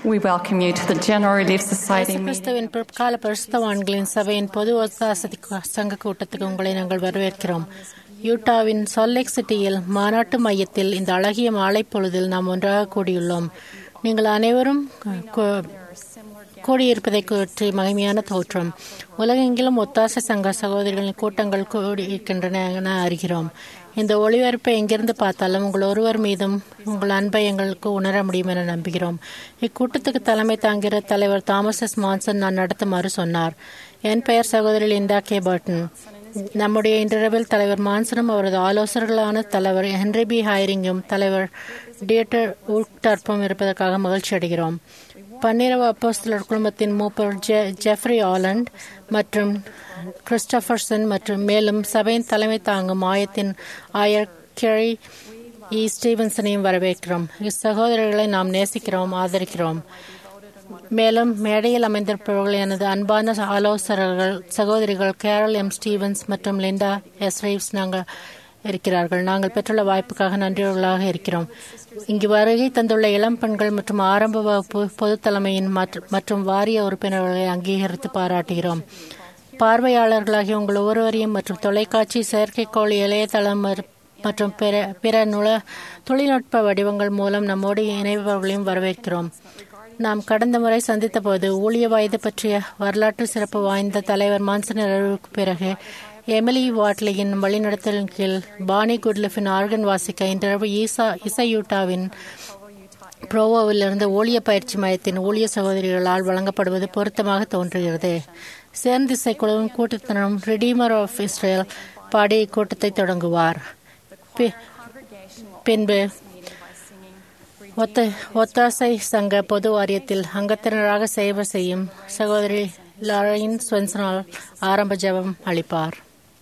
We welcome you to the General Relief Society இயேசு meeting. கிறிஸ்துவின் பிற்கால பரிசுத்தவான்களின் சபையின் பொது ஒத்தாசதி சங்க கூட்டத்துக்கு உங்களை நாங்கள் வரவேற்கிறோம் யூட்டாவின் சால்லேக் சிட்டியில் மாநாட்டு மையத்தில் இந்த அழகிய மாலை பொழுதில் நாம் ஒன்றாக கூடியுள்ளோம் நீங்கள் அனைவரும் கு- கூடியிருப்பதை பற்றி மகிமையான தோற்றம் உலகெங்கிலும் ஒத்தாசை சங்க சகோதரிகளின் கூட்டங்கள் கூடியிருக்கின்றன என அறிகிறோம் இந்த ஒளிபரப்பை எங்கிருந்து பார்த்தாலும் உங்கள் ஒருவர் மீதும் உங்கள் அன்பை எங்களுக்கு உணர முடியும் என நம்புகிறோம் இக்கூட்டத்துக்கு தலைமை தாங்கிற தலைவர் தாமஸ் எஸ் மான்சன் நான் நடத்துமாறு சொன்னார் என் பெயர் சகோதரி லிண்டா கே பர்டன் நம்முடைய இன்றிரவில் தலைவர் மான்சனும் அவரது ஆலோசகர்களான தலைவர் ஹென்ரி பி ஹைரிங்கும் தலைவர் டியேட்டர் உல்டர்ப்பும் இருப்பதற்காக மகிழ்ச்சி அடைகிறோம் பன்னிரவு அப்போஸ்தலர் குழுமத்தின் மூப்பர் ஜெ- ஜெஃப்ரி ஆலண்ட் மற்றும் கிறிஸ்டபர்சன் மற்றும் மேலும் சபையின் தலைமை தாங்கும் ஆயத்தின் ஆயர் கெரி இ ஸ்டீவன்சனையும் வரவேற்கிறோம் இச்சகோதரர்களை நாம் நேசிக்கிறோம் ஆதரிக்கிறோம் மேலும் மேடையில் அமைந்திருப்பவர்கள் எனது அன்பான ஆலோசகர்கள் சகோதரிகள் கேரல் எம் ஸ்டீவன்ஸ் மற்றும் லிண்டா எஸ் ரீவ்ஸ் நாங்கள் இருக்கிறார்கள் நாங்கள் பெற்றுள்ள வாய்ப்புக்காக நன்றியுள்ளதாக இருக்கிறோம் இங்கு வருகை தந்துள்ள இளம் பெண்கள் மற்றும் ஆரம்ப வகுப்பு பொதுத் தலைமையின் மற்ற- மற்றும் வாரிய உறுப்பினர்களை அங்கீகரித்து பாராட்டுகிறோம் பார்வையாளர்களாகிய உங்கள் ஒவ்வொருவரையும் மற்றும் தொலைக்காட்சி செயற்கைக்கோள் இளையதளம் மறு- மற்றும் பிற பிற நுழ தொழில்நுட்ப வடிவங்கள் மூலம் நம்மோடு இணைபவர்களையும் வரவேற்கிறோம் நாம் கடந்த முறை சந்தித்த போது ஊழிய வயது பற்றிய வரலாற்று சிறப்பு வாய்ந்த தலைவர் மான்சன் அறிவுக்கு பிறகு எமிலி வாட்லியின் வழிநடத்தலின் கீழ் பானி குட்லிஃபின் ஆர்கன் வாசிக்க இன்றிரவு ஈசா இசையூட்டாவின் புரோவோவிலிருந்து ஊழிய பயிற்சி மையத்தின் ஊழிய சகோதரிகளால் வழங்கப்படுவது பொருத்தமாக தோன்றுகிறது சேர்ந்திசை குழுவின் கூட்டத்தினரும் ரிடீமர் ஆஃப் இஸ்ரேல் பாடி இக்கூட்டத்தை தொடங்குவார் பி- பின்பு ஒத்த ஒத்தாசை சங்க பொது வாரியத்தில் அங்கத்தினராக சேவை செய்யும் சகோதரி லாரைன் ஸ்வென்சனால் ஆரம்ப ஜெபம் அளிப்பார்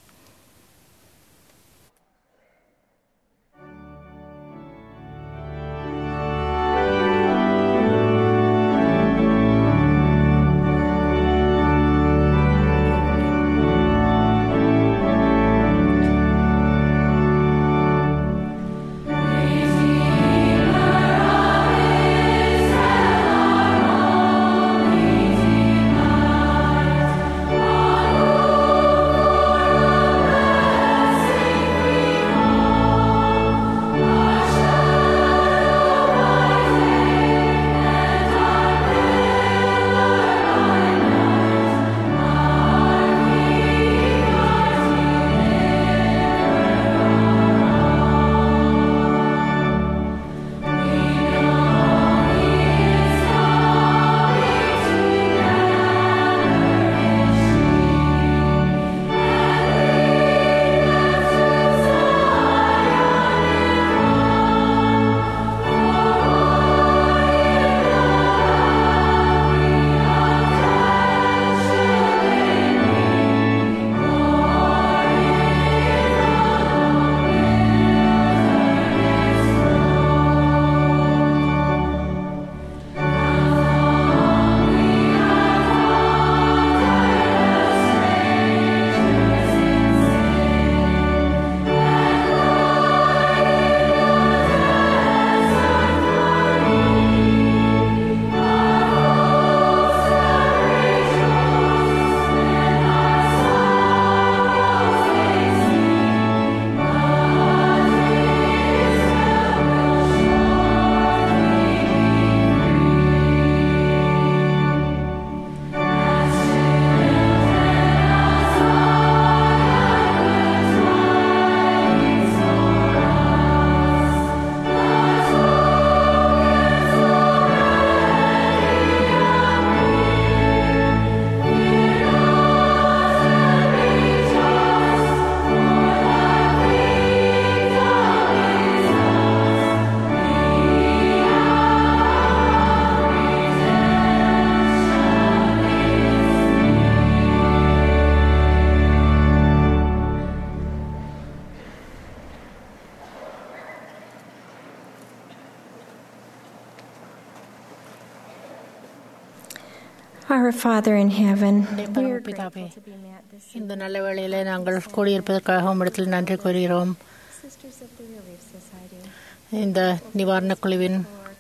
Our Father in heaven, we பரம are பிதாவே grateful to be met this இந்த நல்ல வேளையிலே நாங்கள் கூடியிருப்பதற்காக உம்மிடத்தில் நன்றி கூறுகிறோம் Sisters of the Relief Society. இந்த நிவாரணக் குழுவின்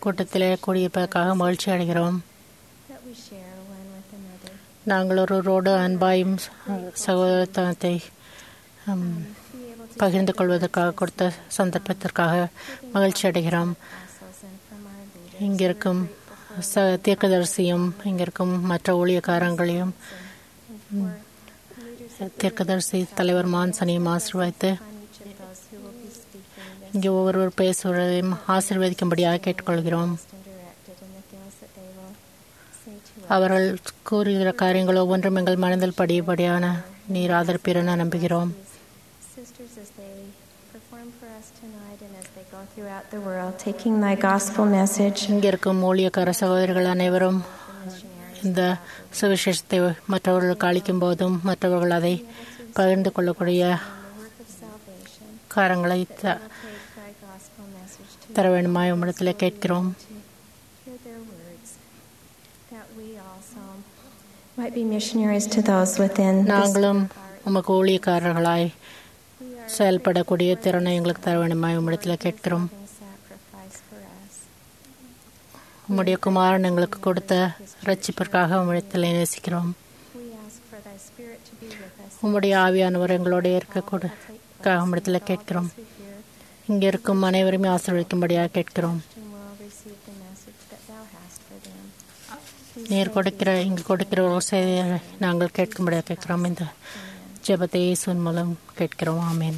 கூட்டத்திலே கூடியிருப்பதற்காக மகிழ்ச்சி அடைகிறோம் that we share one with another. நாங்கள் ஒரு ரோடு அன்பாயும் சகோதரத்தனத்தை ஹம், பகிர்ந்து கொள்வதற்காக கொடுத்த சந்தர்ப்பத்திற்காக மகிழ்ச்சி அடைகிறோம் Apostles and from our leaders. இங்கிருக்கும் ச தீர்க்கதரிசியும் இங்கிருக்கும் மற்ற ஊழியக்காரங்களையும் ம், தீர்க்கதரிசி தலைவர் மான்சனையும் ஆசீர்வதித்து On each of those who will be speaking this இங்கே ஒவ்வொருவர் பேசுவதையும் ஆசீர்வதிக்கும்படியாக கேட்டுக்கொள்கிறோம் and directed in the things that they will say to us. அவர்கள் கூறுகிற காரியங்கள் ஒவ்வொன்றும் எங்கள் மனதில் படியபடியான நீர் ஆதரிப்பீர் என நம்புகிறோம் Sisters, as they perform for us tonight and as they go throughout the world, taking thy gospel message, இங்கே இருக்கும் ஊழியக்கார சகோதரிகள் அனைவரும் இந்த சுவிசேஷத்தை மற்றவர்களுக்கு அளிக்கும் போதும் மற்றவர்கள் அதை பகிர்ந்து கொள்ளக்கூடிய the work of salvation, காரங்களை the- take thy gospel message to தர வேண்டுமாய் உம்மிடத்தில் கேட்கிறோம் hear their words, that we also might be missionaries to those within this நாங்களும் உமக்கு ஊழியக்காரர்களாய் செயல்படக்கூடிய திறனை எங்களுக்கு தர வேண்டுமாய் உம்மிடத்தில் கேட்கிறோம் living sacrifice for us. உம்முடைய குமாரன் எங்களுக்கு கொடுத்த ரட்சிப்பிற்காக உம்மிடத்தில் நேசிக்கிறோம் We ask for thy spirit to be with us. உம்முடைய ஆவியானவர் எங்களோட இருக்கக்கூட உம்மிடத்தில் கேட்கிறோம் We hear இங்கே இருக்கும் அனைவருமே ஆசீர்வதிக்கும்படியாக கேட்கிறோம் and will receive the message that thou hast for them. நீர் கொடுக்கிற இங்கு கொடுக்கிற ஒரு செய்தியை நாங்கள் கேட்கும்படியாக கேட்கிறோம் இந்த ஜெபத்தை இயேசுவின் மூலம் கேட்கிறோம் ஆமேன்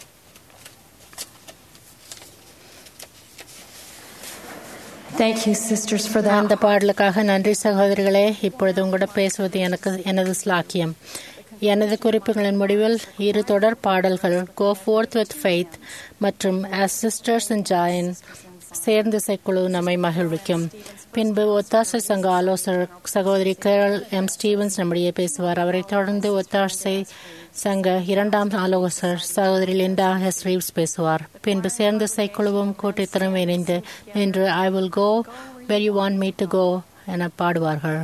Thank you, sisters, for that. அந்த பாடலுக்காக நன்றி சகோதரிகளே இப்பொழுது உங்களோட பேசுவது எனக்கு எனது ஸ்லாக்கியம் எனது குறிப்புகளின் முடிவில் இரு தொடர் பாடல்கள் கோ ஃபோர்த் வித் ஃபெய்த் மற்றும் as sisters in ஜாயின் சேர்ந்து இசைக்குழு நம்மை மகிழ்விக்கும் பின்பு ஒத்தாசை சங்க ஆலோசகர் சகோதரி கேரல் எம் ஸ்டீவன்ஸ் நம்மிடையே பேசுவார் அவரைத் தொடர்ந்து ஒத்தாசை சங்க இரண்டாம் ஆலோசகர் சகோதரி லிண்டா எஸ் ரீவ்ஸ் பேசுவார் பின்பு சேர்ந்து இசைக்குழுவும் கூட்டத்திலும் இணைந்து இன்று I will go where you want me to go என பாடுவார்கள்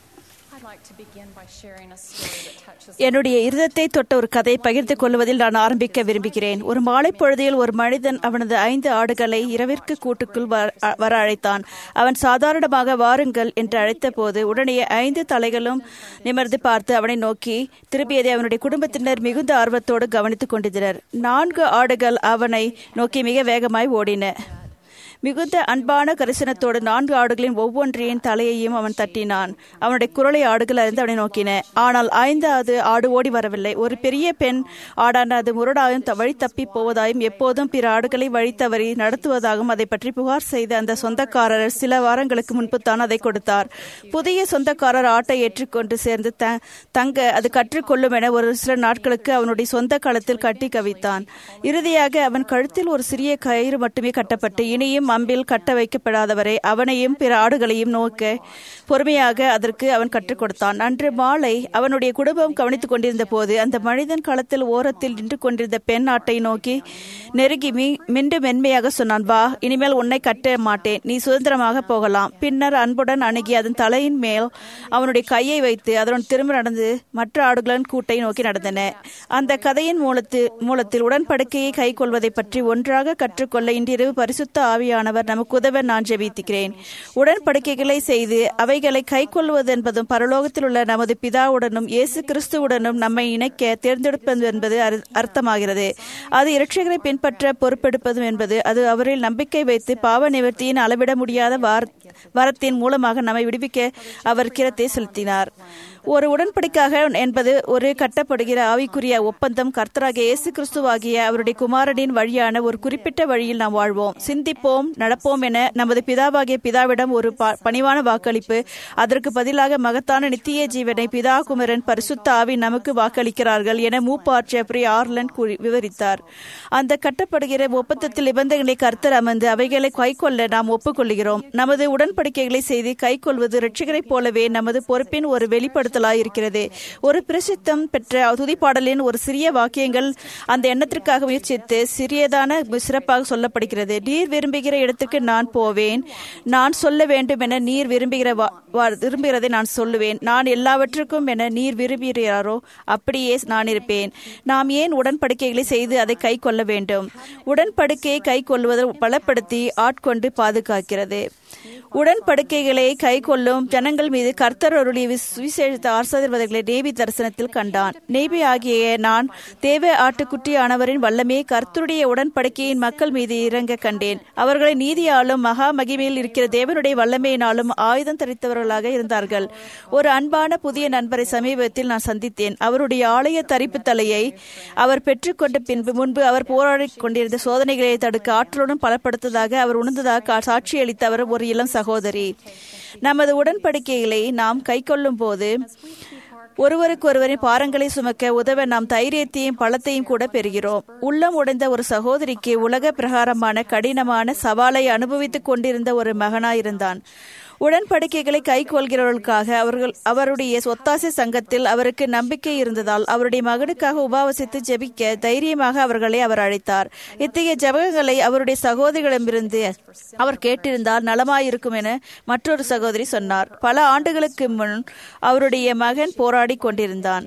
I'd like to begin by sharing a story that touches என்னுடைய இருதத்தை தொட்ட ஒரு கதை பகிர்ந்து கொள்வதில் நான் ஆரம்பிக்க விரும்புகிறேன் ஒரு மாலை பொழுதில் ஒரு மனிதன் அவனது ஐந்து ஆடுகளை இரவிற்கு கூட்டுக்குள் வர- அ- வர அழைத்தான் அவன் சாதாரணமாக வாருங்கள் என்று அழைத்த போது உடனே ஐந்து தலைகளும் நிமிர்ந்து பார்த்து அவனை நோக்கி திரும்பியதை அவனுடைய குடும்பத்தினர் மிகுந்த ஆர்வத்தோடு கவனித்துக் கொண்டிருந்தனர் நான்கு ஆடுகள் அவனை நோக்கி மிக வேகமாய் ஓடின மிகுந்த அன்பான கரிசனத்தோடு நான்கு ஆடுகளின் ஒவ்வொன்றையும் தலையையும் அவன் தட்டினான் அவனுடைய குரலை ஆடுகள் அறிந்து அவனை நோக்கின ஆனால் ஐந்தாவது ஆடு ஓடி வரவில்லை ஒரு பெரிய பெண் ஆடான அது முரடாயும் த- வழி தப்பி போவதாயும் எப்போதும் பிற ஆடுகளை வழி தவறி நடத்துவதாகவும் அதை பற்றி புகார் செய்த அந்த சொந்தக்காரர் சில வாரங்களுக்கு முன்பு தான் அதை கொடுத்தார் புதிய சொந்தக்காரர் ஆட்டை ஏற்றுக்கொண்டு சேர்ந்து த- தங்க அது கற்றுக்கொள்ளும் என ஒரு சில நாட்களுக்கு அவனுடைய சொந்த களத்தில் கட்டி கவித்தான் இறுதியாக அவன் கழுத்தில் ஒரு சிறிய கயிறு மட்டுமே கட்டப்பட்டு இனியும் அம்பில் கட்ட வைக்கப்படாதவரை அவனையும் பிற ஆடுகளையும் நோக்க பொறுமையாக அதற்கு அவன் கற்றுக் கொடுத்தான் அன்று மாலை அவனுடைய குடும்பம் கவனித்துக் கொண்டிருந்த போது அந்த மனிதன் களத்தில் ஓரத்தில் நின்று கொண்டிருந்த பெண் ஆட்டை நோக்கி நெருங்கி மீ மீண்டும் மென்மையாக சொன்னான் வா இனிமேல் உன்னை கட்ட மாட்டேன் நீ சுதந்திரமாக போகலாம் பின்னர் அன்புடன் அணுகி அதன் தலையின் மேல் அவனுடைய கையை வைத்து அதனுடன் திரும்ப நடந்து மற்ற ஆடுகளின் கூட்டை நோக்கி நடந்தன அந்த கதையின் மூலத்தில் மூலத்தில் உடன்படிக்கையை கை கொள்வதை பற்றி ஒன்றாக கற்றுக்கொள்ள இன்றிரவு பரிசுத்த ஆவியானவர் நமக்கு உதவ நான் ஜெபித்துக்கிறேன் உடன்படிக்கைகளை செய்து அவைகளை கை கொள்வது என்பதும் பரலோகத்தில் உள்ள நமது பிதாவுடனும் இயேசு கிறிஸ்துவுடனும் நம்மை இணைக்க தேர்ந்தெடுப்பது என்பது அர்- அர்த்தமாகிறது அது இரட்சகரை பின்பற்ற பொறுப்பெடுப்பதும் என்பது அது அவரில் நம்பிக்கை வைத்து பாவ நிவர்த்தியின் அளவிட முடியாத வார்- வரத்தின் மூலமாக நம்மை விடுவிக்க அவர் கிரத்தை செலுத்தினார் ஒரு உடன்படிக்காக என்பது ஒரு கட்டப்படுகிற ஆவிக்குரிய ஒப்பந்தம் கர்த்தராகிய இயேசு கிறிஸ்துவாகிய அவருடைய குமாரனின் வழியான ஒரு குறிப்பிட்ட வழியில் நாம் வாழ்வோம் சிந்திப்போம் நடப்போம் என நமது பிதாவாகிய பிதாவிடம் ஒரு ப- பணிவான வாக்களிப்பு அதற்கு பதிலாக மகத்தான நித்திய ஜீவனை பிதா குமரன் பரிசுத்த ஆவி நமக்கு வாக்களிக்கிறார்கள் என மூப்பார் ஜெப்ரி ஆர்லண்ட் கூறி விவரித்தார் அந்த கட்டப்படுகிற ஒப்பந்தத்தில் நிபந்தனைகளை கர்த்தர் அமர்ந்து அவைகளை கைக்கொள்ள நாம் ஒப்புக்கொள்கிறோம் நமது உடன்படிக்கைகளை செய்து கைக்கொள்வது ரட்சிகரைப் போலவே நமது பொறுப்பின் ஒரு வெளிப்படுத்தலாய் இருக்கிறது ஒரு பிரசித்தம் பெற்ற துதிப்பாடலின் ஒரு சிறிய வாக்கியங்கள் அந்த எண்ணத்திற்காக முயற்சித்து சிறியதான சிறப்பாக சொல்லப்படுகிறது நீர் விரும்புகிற இடத்திற்கு நான் போவேன் நான் சொல்ல வேண்டும் என நீர் விரும்புகிற வா- வா- விரும்புகிறதை நான் சொல்லுவேன் நான் எல்லாவற்றுக்கும் என நீர் விரும்புகிறாரோ அப்படியே நான் இருப்பேன் நாம் ஏன் உடன்படிக்கைகளை செய்து அதை கை கொள்ள வேண்டும் உடன்படிக்கையை கை கொள்வதை பலப்படுத்தி ஆட்கொண்டு பாதுகாக்கிறது உடன்படிக்கைகளை கை கொள்ளும் ஜனங்கள் மீது கர்த்தர் அருளிய விஸ்- சுவிசேஷத்தை ஆசிர்வாதங்களை நேபி தரிசனத்தில் கண்டான் நேபி ஆகிய நான் தேவ ஆட்டுக்குட்டியானவரின் வல்லமே கர்த்தருடைய உடன்படிக்கையின் மக்கள் மீது இறங்க கண்டேன் அவர்களை நீதியாலும் மகா மகிமையில் இருக்கிற தேவனுடைய வல்லமையினாலும் ஆயுதம் தரித்தவர்களாக இருந்தார்கள் ஒரு அன்பான புதிய நண்பரை சமீபத்தில் நான் சந்தித்தேன் அவருடைய ஆலய தரிப்பு தலையை அவர் பெற்றுக்கொண்ட பின்பு முன்பு அவர் போராடிக் கொண்டிருந்த சோதனைகளை தடுக்க ஆற்றலுடன் பலப்படுத்ததாக அவர் உணர்ந்ததாக கா- சாட்சியளித்த அவர் ஒரு இளம் சகோதரி நமது உடன்படிக்கைகளை நாம் கைக்கொள்ளும் போது ஒருவருக்கொருவரின் பாரங்களை சுமக்க உதவ நாம் தைரியத்தையும் பலத்தையும் கூட பெறுகிறோம் உள்ளம் உடைந்த ஒரு சகோதரிக்கு உலக பிரகாரமான கடினமான சவாலை அனுபவித்துக் கொண்டிருந்த ஒரு மகனாயிருந்தான் உடன்படிக்கைகளை கைக்கொள்கிறவர்களுக்காக அவர்கள் அவருடைய ஒத்தாசை சங்கத்தில் அவருக்கு நம்பிக்கை இருந்ததால் அவருடைய மகனுக்காக உபாவசித்து ஜெபிக்க தைரியமாக அவர்களை அவர் அழைத்தார் இத்தகைய ஜெபங்களை அவருடைய சகோதரிகளிடமிருந்து அவர் கேட்டிருந்தால் நலமாயிருக்கும் என மற்றொரு சகோதரி சொன்னார் பல ஆண்டுகளுக்கு முன் அவருடைய மகன் போராடி கொண்டிருந்தான்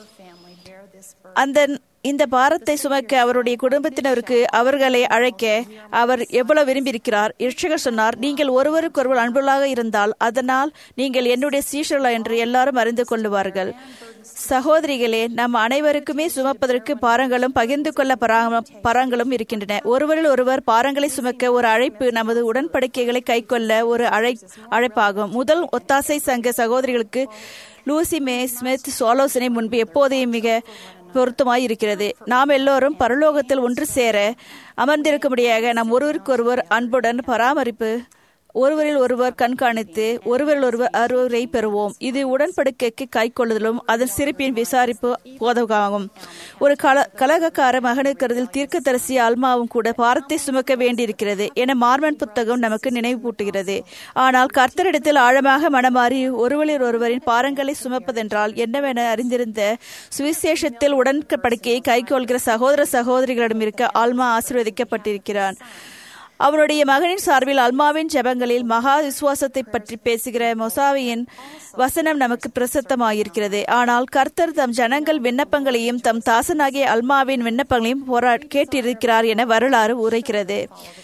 அந்த இந்த பாரத்தை சுமக்க அவருடைய குடும்பத்தினருக்கு அவர்களை அழைக்க அவர் எவ்வளவு விரும்பியிருக்கிறார் இரட்சகர் சொன்னார் நீங்கள் ஒருவருக்கொருவர் அன்புள்ளாக இருந்தால் அதனால் நீங்கள் என்னுடைய சீஷர்களா என்று எல்லாரும் அறிந்து கொள்ளுவார்கள் சகோதரிகளே நம் அனைவருக்குமே சுமப்பதற்கு பாரங்களும் பகிர்ந்து கொள்ள பராம- பராங்களும் இருக்கின்றன ஒருவரில் ஒருவர் பாரங்களை சுமக்க ஒரு அழைப்பு நமது உடன்படிக்கைகளை கைக்கொள்ள ஒரு அழை அழைப்பாகும் முதல் ஒத்தாசை சங்க சகோதரிகளுக்கு லூசி மே ஸ்மித் ஆலோசனை முன்பு எப்போதையும் மிக பொருத்தமாய் இருக்கிறது நாம் எல்லோரும் பரலோகத்தில் ஒன்று சேர அமர்ந்திருக்கும்படியாக நாம் ஒருவருக்கொருவர் அன்புடன் பராமரிப்பு ஒருவரில் ஒருவர் கண்காணித்து ஒருவரில் ஒருவர் அருவரை பெறுவோம் இது உடன்படிக்கைக்கு கைக்கொள்ளுதலும் அதன் சிறப்பின் விசாரிப்பு போதகமாகும் ஒரு கல கலகக்கார மகனுக்கிறதில் தீர்க்கதரிசி அல்மாவும் கூட பாரத்தை சுமக்க வேண்டியிருக்கிறது என மார்மன் புத்தகம் நமக்கு நினைவூட்டுகிறது ஆனால் கர்த்தரிடத்தில் ஆழமாக மனமாறி ஒருவரில் ஒருவரின் பாரங்களை சுமப்பதென்றால் என்னவென அறிந்திருந்த சுவிசேஷத்தில் உடன்படிக்கையை கைக்கொள்கிற சகோதர சகோதரிகளிடம் இருக்க ஆல்மா ஆசீர்வதிக்கப்பட்டிருக்கிறான் அவனுடைய மகனின் சார்பில் அல்மாவின் ஜெபங்களில் மகா விசுவாசத்தை பற்றி பேசுகிற மொசாவியின் வசனம் நமக்கு பிரசித்தமாயிருக்கிறது ஆனால் கர்த்தர் தம் ஜனங்கள் விண்ணப்பங்களையும் தம் தாசனாகிய அல்மாவின் விண்ணப்பங்களையும் போரா கேட்டிருக்கிறார் என வரலாறு உரைக்கிறது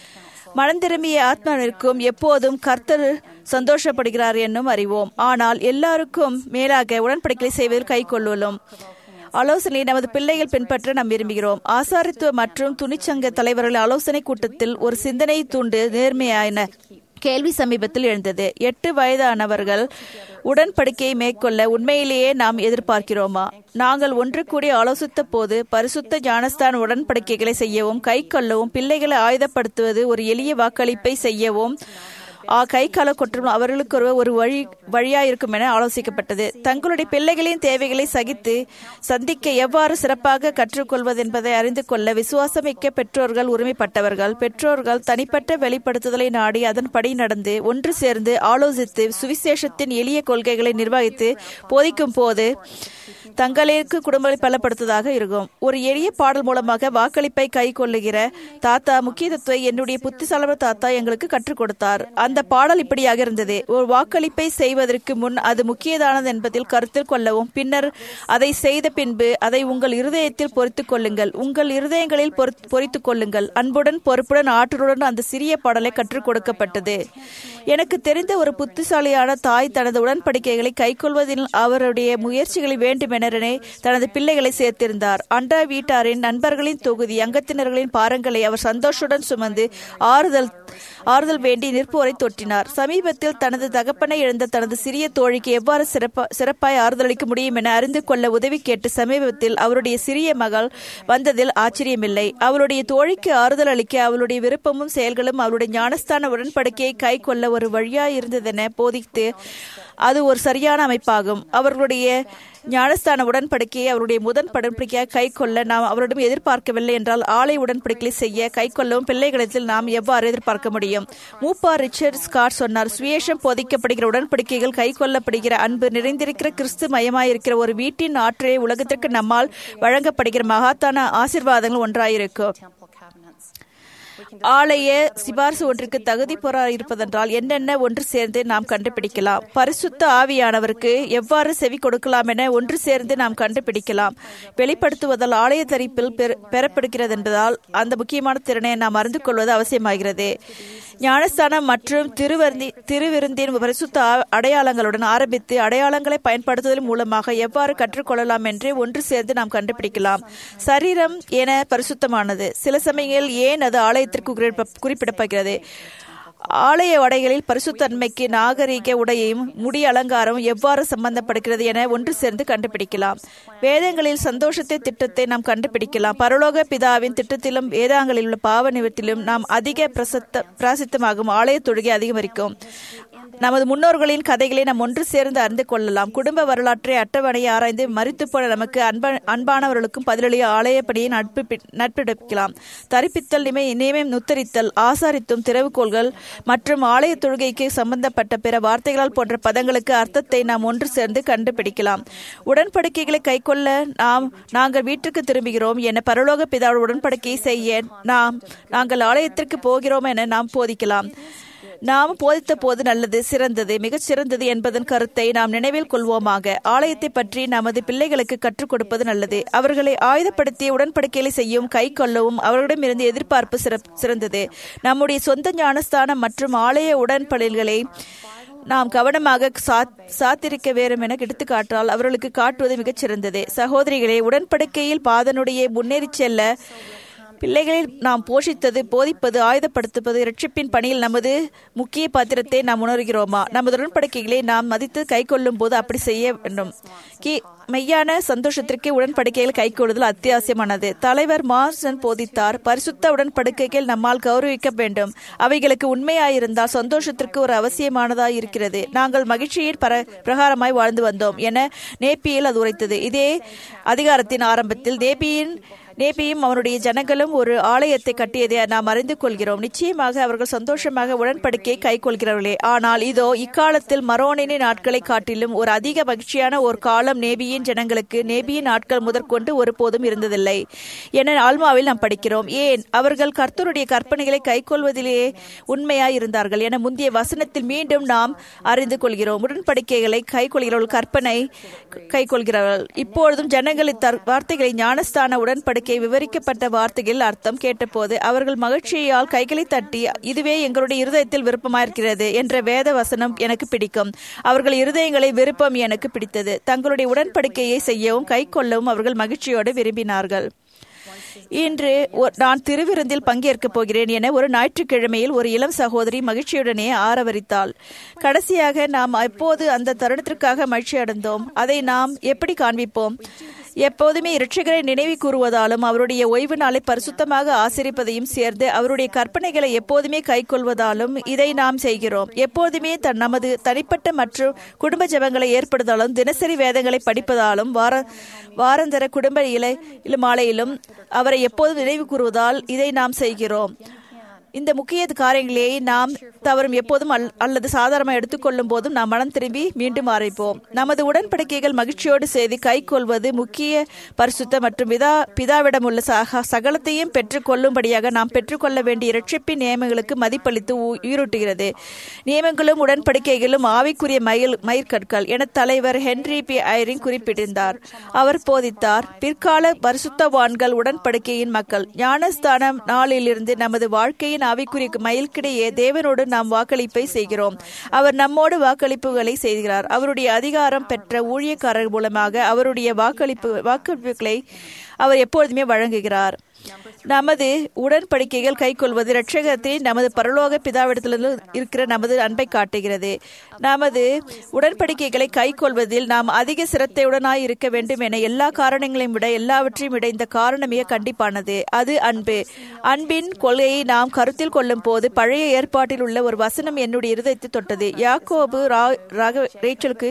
மனம் திரும்பிய ஆத்மாவிற்கும் எப்போதும் கர்த்தர் சந்தோஷப்படுகிறார் என்னும் அறிவோம் ஆனால் எல்லாருக்கும் மேலாக உடன்படிக்கை செய்வதில் கை கொள்ளும் ஆலோசனை நமது பிள்ளைகள் பின்பற்ற நாம் விரும்புகிறோம் ஆசாரித்துவ மற்றும் துணிச்சங்க தலைவர்கள் ஆலோசனை கூட்டத்தில் ஒரு சிந்தனை தூண்டு நேர்மையான கேள்வி சமீபத்தில் எழுந்தது எட்டு வயதானவர்கள் உடன்படிக்கையை மேற்கொள்ள உண்மையிலேயே நாம் எதிர்பார்க்கிறோமா நாங்கள் ஒன்று கூடி ஆலோசித்த போது பரிசுத்த ஞானஸ்தான் உடன்படிக்கைகளை செய்யவும் கை கொள்ளவும் பிள்ளைகளை ஆயுதப்படுத்துவது ஒரு எளிய வாக்களிப்பை செய்யவும் ஆ கை கால கொற்றும் அவர்களுக்கு ஒரு ஒரு வழி வழியாயிருக்கும் என ஆலோசிக்கப்பட்டது தங்களுடைய பிள்ளைகளின் தேவைகளை சகித்து சந்திக்க எவ்வாறு சிறப்பாக கற்றுக்கொள்வது என்பதை அறிந்து கொள்ள விசுவாசமிக்க பெற்றோர்கள் உரிமைப்பட்டவர்கள் பெற்றோர்கள் தனிப்பட்ட வெளிப்படுத்துதலை நாடி அதன்படி நடந்து ஒன்று சேர்ந்து ஆலோசித்து சுவிசேஷத்தின் எளிய கொள்கைகளை நிர்வகித்து போதிக்கும் போது தங்களுக்கு குடும்பங்களை பலப்படுத்துவதாக இருக்கும் ஒரு எளிய பாடல் மூலமாக வாக்களிப்பை கை கொள்ளுகிற தாத்தா முக்கியத்துவத்தை என்னுடைய புத்திசாலம தாத்தா எங்களுக்கு கற்றுக் கொடுத்தார் அந்த பாடல் இப்படியாக இருந்தது ஒரு வாக்களிப்பை செய்வதற்கு முன் அது முக்கியதானது என்பதில் கருத்தில் கொள்ளவும் பின்னர் அதை செய்த பின்பு அதை உங்கள் இருதயத்தில் பொறித்துக் கொள்ளுங்கள் உங்கள் இருதயங்களில் பொறித்- பொறித்துக் கொள்ளுங்கள் அன்புடன் பொறுப்புடன் ஆற்றலுடன் அந்த சிறிய பாடலை கற்றுக் கொடுக்கப்பட்டது எனக்கு தெரிந்த ஒரு புத்திசாலியான தாய் தனது உடன்படிக்கைகளை கைக்கொள்வதில் அவருடைய முயற்சிகளை வேண்டுமெனரே தனது பிள்ளைகளை சேர்த்திருந்தார் அண்டா வீட்டாரின் நண்பர்களின் தொகுதி அங்கத்தினர்களின் பாரங்களை அவர் சந்தோஷத்துடன் சுமந்து ஆறுதல் ஆறுதல் வேண்டி நிற்போரை தொற்றினார் சமீபத்தில் தனது தகப்பனை இழந்த தனது சிறிய தோழிக்கு எவ்வாறு சிறப்பா சிறப்பாய் ஆறுதலளிக்க முடியும் என அறிந்து கொள்ள உதவி கேட்டு சமீபத்தில் அவருடைய சிறிய மகள் வந்ததில் ஆச்சரியமில்லை அவளுடைய தோழிக்கு ஆறுதல் அளிக்க அவளுடைய விருப்பமும் செயல்களும் அவளுடைய ஞானஸ்தான உடன்படிக்கையை கை கொள்ள ஒரு வழியாய் இருந்ததென போதித்து அது ஒரு சரியான அமைப்பாகும் அவர்களுடைய ஞானஸ்தான உடன்படிக்கையை அவருடைய முதன் உடன்படிக்கையாக கை கொள்ள நாம் அவரிடம் எதிர்பார்க்கவில்லை என்றால் ஆலை உடன்படிக்கையை செய்ய கை கொள்ளவும் பிள்ளைகளிடத்தில் நாம் எவ்வாறு எதிர்பார்க்க முடியும் மூப்பா ரிச்சர்ட் ஸ்காட் சொன்னார் சுவியேஷம் போதிக்கப்படுகிற உடன்படிக்கைகள் கை கொள்ளப்படுகிற அன்பு நிறைந்திருக்கிற கிறிஸ்து மயமாயிருக்கிற ஒரு வீட்டின் ஆற்றலை உலகத்திற்கு நம்மால் வழங்கப்படுகிற மகாத்தான ஆசிர்வாதங்கள் ஒன்றாயிருக்கும் temple covenants. ஆலய சிபார்சு ஒன்றுக்கு தகுதி பொறா இருப்பதென்றால் என்னென்ன ஒன்று சேர்ந்து நாம் கண்டுபிடிக்கலாம் பரிசுத்த ஆவியானவருக்கு எவ்வாறு செவி கொடுக்கலாம் என ஒன்று சேர்ந்து நாம் கண்டுபிடிக்கலாம் வெளிப்படுத்துவதால் ஆலய தரிப்பில் பெற- பெறப்படுகிறது என்பதால் அந்த முக்கியமான திறனை நாம் அறிந்து கொள்வது அவசியமாகிறது ஞானஸ்தானம் மற்றும் திருவருந்தி திருவிருந்தின் பரிசுத்த ஆ- அடையாளங்களுடன் ஆரம்பித்து அடையாளங்களை பயன்படுத்துவதன் மூலமாக எவ்வாறு கற்றுக்கொள்ளலாம் என்று ஒன்று சேர்ந்து நாம் கண்டுபிடிக்கலாம் சரீரம் என பரிசுத்தமானது சில சமயங்களில் ஏன் அது ஆலயத்திற்கு குறிப்பிட- குறிப்பிடப்படுகிறது ஆலய உடைகளில் பரிசுத்தன்மைக்கு நாகரிக உடையும் முடி அலங்காரம் எவ்வாறு சம்பந்தப்படுகிறது என ஒன்று சேர்ந்து கண்டுபிடிக்கலாம் வேதங்களில் சந்தோஷத்தை திட்டத்தை நாம் கண்டுபிடிக்கலாம் பரலோக பிதாவின் திட்டத்திலும் வேதாங்களில் உள்ள பாவ நிவர்த்திலும் நாம் அதிக பிரசத்த பிராசித்தமாகும் ஆலய தொழுகை அதிகரிக்கும் நமது முன்னோர்களின் கதைகளை நாம் ஒன்று சேர்ந்து அறிந்து கொள்ளலாம் குடும்ப வரலாற்றை அட்டவணையை ஆராய்ந்து மறித்து போன நமக்கு அன்ப அன்பானவர்களுக்கும் பதிலளிய ஆலயப்படியை நட்பு பி- நட்பெடுக்கலாம் தரிப்பித்தல் நிமை நியமம் நுத்தரித்தல் ஆசாரித்தும் திறவுகோள்கள் மற்றும் ஆலய தொழுகைக்கு சம்பந்தப்பட்ட பிற வார்த்தைகளால் போன்ற பதங்களுக்கு அர்த்தத்தை நாம் ஒன்று சேர்ந்து கண்டுபிடிக்கலாம் உடன்படிக்கைகளை கைக்கொள்ள நாம் நாங்கள் வீட்டுக்கு திரும்புகிறோம் என பரலோக பிதாவோட உடன்படிக்கையை செய்ய நாம் நாங்கள் ஆலயத்திற்கு போகிறோம் என நாம் போதிக்கலாம் நாம் போதித்த போது நல்லது சிறந்தது மிகச் சிறந்தது என்பதன் கருத்தை நாம் நினைவில் கொள்வோமாக ஆலயத்தை பற்றி நமது பிள்ளைகளுக்கு கற்றுக் கொடுப்பது நல்லது அவர்களை ஆயுதப்படுத்தி உடன்படிக்கைகளை செய்யும் கை கொள்ளவும் அவர்களிடமிருந்து எதிர்பார்ப்பு சிறப்- சிறந்தது நம்முடைய சொந்த ஞானஸ்தானம் மற்றும் ஆலய உடன்படில்களை நாம் கவனமாக சாத்- சாத்திருக்க வேண்டும் என எடுத்துக்காட்டால் அவர்களுக்கு காட்டுவது மிகச் சிறந்தது சகோதரிகளே உடன்படிக்கையில் பாதனுடைய முன்னேறிச் செல்ல பிள்ளைகளில் நாம் போஷித்தது போதிப்பது ஆயுதப்படுத்துவது இரட்சிப்பின் பணியில் நமது முக்கிய பாத்திரத்தை நாம் உணர்கிறோமா நமது உடன்படிக்கைகளை நாம் மதித்து கை கொள்ளும் போது அப்படி செய்ய வேண்டும் கி மெய்யான சந்தோஷத்திற்கு உடன்படிக்கைகள் கைக்கொள்ளுதல் அத்தியாவசியமானது தலைவர் மார்சன் போதித்தார் பரிசுத்த உடன்படிக்கைகள் நம்மால் கௌரவிக்க வேண்டும் அவைகளுக்கு உண்மையாயிருந்தால் சந்தோஷத்திற்கு ஒரு அவசியமானதாய் இருக்கிறது நாங்கள் மகிழ்ச்சியின் பர பிரகாரமாய் வாழ்ந்து வந்தோம் என நேப்பியில் அது உரைத்தது இதே அதிகாரத்தின் ஆரம்பத்தில் நேபியின் நேபியும் அவனுடைய ஜனங்களும் ஒரு ஆலயத்தை கட்டியதை நாம் அறிந்து கொள்கிறோம் நிச்சயமாக அவர்கள் சந்தோஷமாக உடன்படிக்கையை கைக்கொள்கிறார்களே ஆனால் இதோ இக்காலத்தில் மரோனின் நாட்களை காட்டிலும் ஒரு அதிக மகிழ்ச்சியான ஒரு காலம் நேபியின் ஜனங்களுக்கு நேபியின் நாட்கள் முதற்கொண்டு ஒருபோதும் இருந்ததில்லை என ஆல்மாவில் நாம் படிக்கிறோம் ஏன் அவர்கள் கர்த்தருடைய கற்பனைகளை கைக்கொள்வதிலேயே உண்மையாய் இருந்தார்கள் என முந்தைய வசனத்தில் மீண்டும் நாம் அறிந்து கொள்கிறோம் உடன்படிக்கைகளை கைக்கொள்கிறவர்கள் கற்பனை கைக்கொள்கிறார்கள் இப்பொழுதும் ஜனங்கள் இத்தர் வார்த்தைகளை ஞானஸ்தான உடன்படிக்கை விவரிக்கப்பட்ட வார்த்தைகள் அர்த்தம் கேட்டபோது அவர்கள் மகிழ்ச்சியால் கைகளை தட்டி இதுவே எங்களுடைய இருதயத்தில் விருப்பமாயிருக்கிறது என்ற வேத வசனம் எனக்கு பிடிக்கும் அவர்கள் இருதயங்களை விருப்பம் எனக்கு பிடித்தது தங்களுடைய உடன்படிக்கையை செய்யவும் கை கொள்ளவும் அவர்கள் மகிழ்ச்சியோடு விரும்பினார்கள் இன்று ஒ- நான் திருவிருந்தில் பங்கேற்கப் போகிறேன் என ஒரு ஞாயிற்றுக்கிழமையில் ஒரு இளம் சகோதரி மகிழ்ச்சியுடனே ஆரவரித்தாள் கடைசியாக நாம் எப்போது அந்த தருணத்திற்காக மகிழ்ச்சி அடைந்தோம் அதை நாம் எப்படி காண்பிப்போம் எப்போதுமே இரட்சகரை நினைவு கூறுவதாலும் அவருடைய ஓய்வு நாளை பரிசுத்தமாக ஆசிரிப்பதையும் சேர்ந்து அவருடைய கற்பனைகளை எப்போதுமே கைக்கொள்வதாலும் இதை நாம் செய்கிறோம் எப்போதுமே தன் நமது தனிப்பட்ட மற்றும் குடும்ப ஜெபங்களை ஏற்படுத்தாலும் தினசரி வேதங்களை படிப்பதாலும் வார வாரந்தர குடும்ப இலை இல- மாலையிலும் அவரை எப்போதும் நினைவு கூறுவதால் இதை நாம் செய்கிறோம் இந்த முக்கிய காரியங்களை நாம் தவறும் எப்போதும் அல்- அல்லது சாதாரணமாக எடுத்துக்கொள்ளும் போதும் நாம் மனம் திரும்பி மீண்டும் ஆரம்பிப்போம் நமது உடன்படிக்கைகள் மகிழ்ச்சியோடு செய்து கை கொள்வது முக்கிய பரிசுத்த மற்றும் பிதா பிதாவிடம் உள்ள சக சகலத்தையும் பெற்றுக்கொள்ளும்படியாக நாம் பெற்றுக்கொள்ள வேண்டிய இரட்சிப்பின் நியமங்களுக்கு மதிப்பளித்து உ- உயிரூட்டுகிறது நியமங்களும் உடன்படிக்கைகளும் ஆவிக்குரிய மயில் மயிர்கற்கள் என தலைவர் ஹென்றி பி ஐரின் குறிப்பிட்டிருந்தார் அவர் போதித்தார் பிற்கால பரிசுத்தவான்கள் உடன்படிக்கையின் மக்கள் ஞானஸ்தானம் நாளிலிருந்து நமது வாழ்க்கையின் ஆவிக்குரிய மயில்கிடையே தேவனோடு நாம் வாக்களிப்பை செய்கிறோம் அவர் நம்மோடு வாக்களிப்புகளை செய்கிறார் அவருடைய அதிகாரம் பெற்ற ஊழியக்காரர் மூலமாக அவருடைய வாக்களிப்பு வாக்களிப்புகளை அவர் எப்பொழுதுமே வழங்குகிறார் நமது உடன்படிக்கைகள் கைக்கொள்வது இரட்சகத்தில் நமது பரலோக பிதாவிடத்திலிருந்து இருக்கிற நமது அன்பை காட்டுகிறது நமது உடன்படிக்கைகளை கைக்கொள்வதில் நாம் அதிக சிரத்தையுடனாய் இருக்க வேண்டும் என எல்லா காரணங்களையும் விட எல்லாவற்றையும் விட இந்த காரணம் மிக கண்டிப்பானது அது அன்பு அன்பின் கொள்கையை நாம் கருத்தில் கொள்ளும் போது பழைய ஏற்பாட்டில் உள்ள ஒரு வசனம் என்னுடைய இருதயத்தை தொட்டது யாக்கோபு ரா- ராக ரேச்சலுக்கு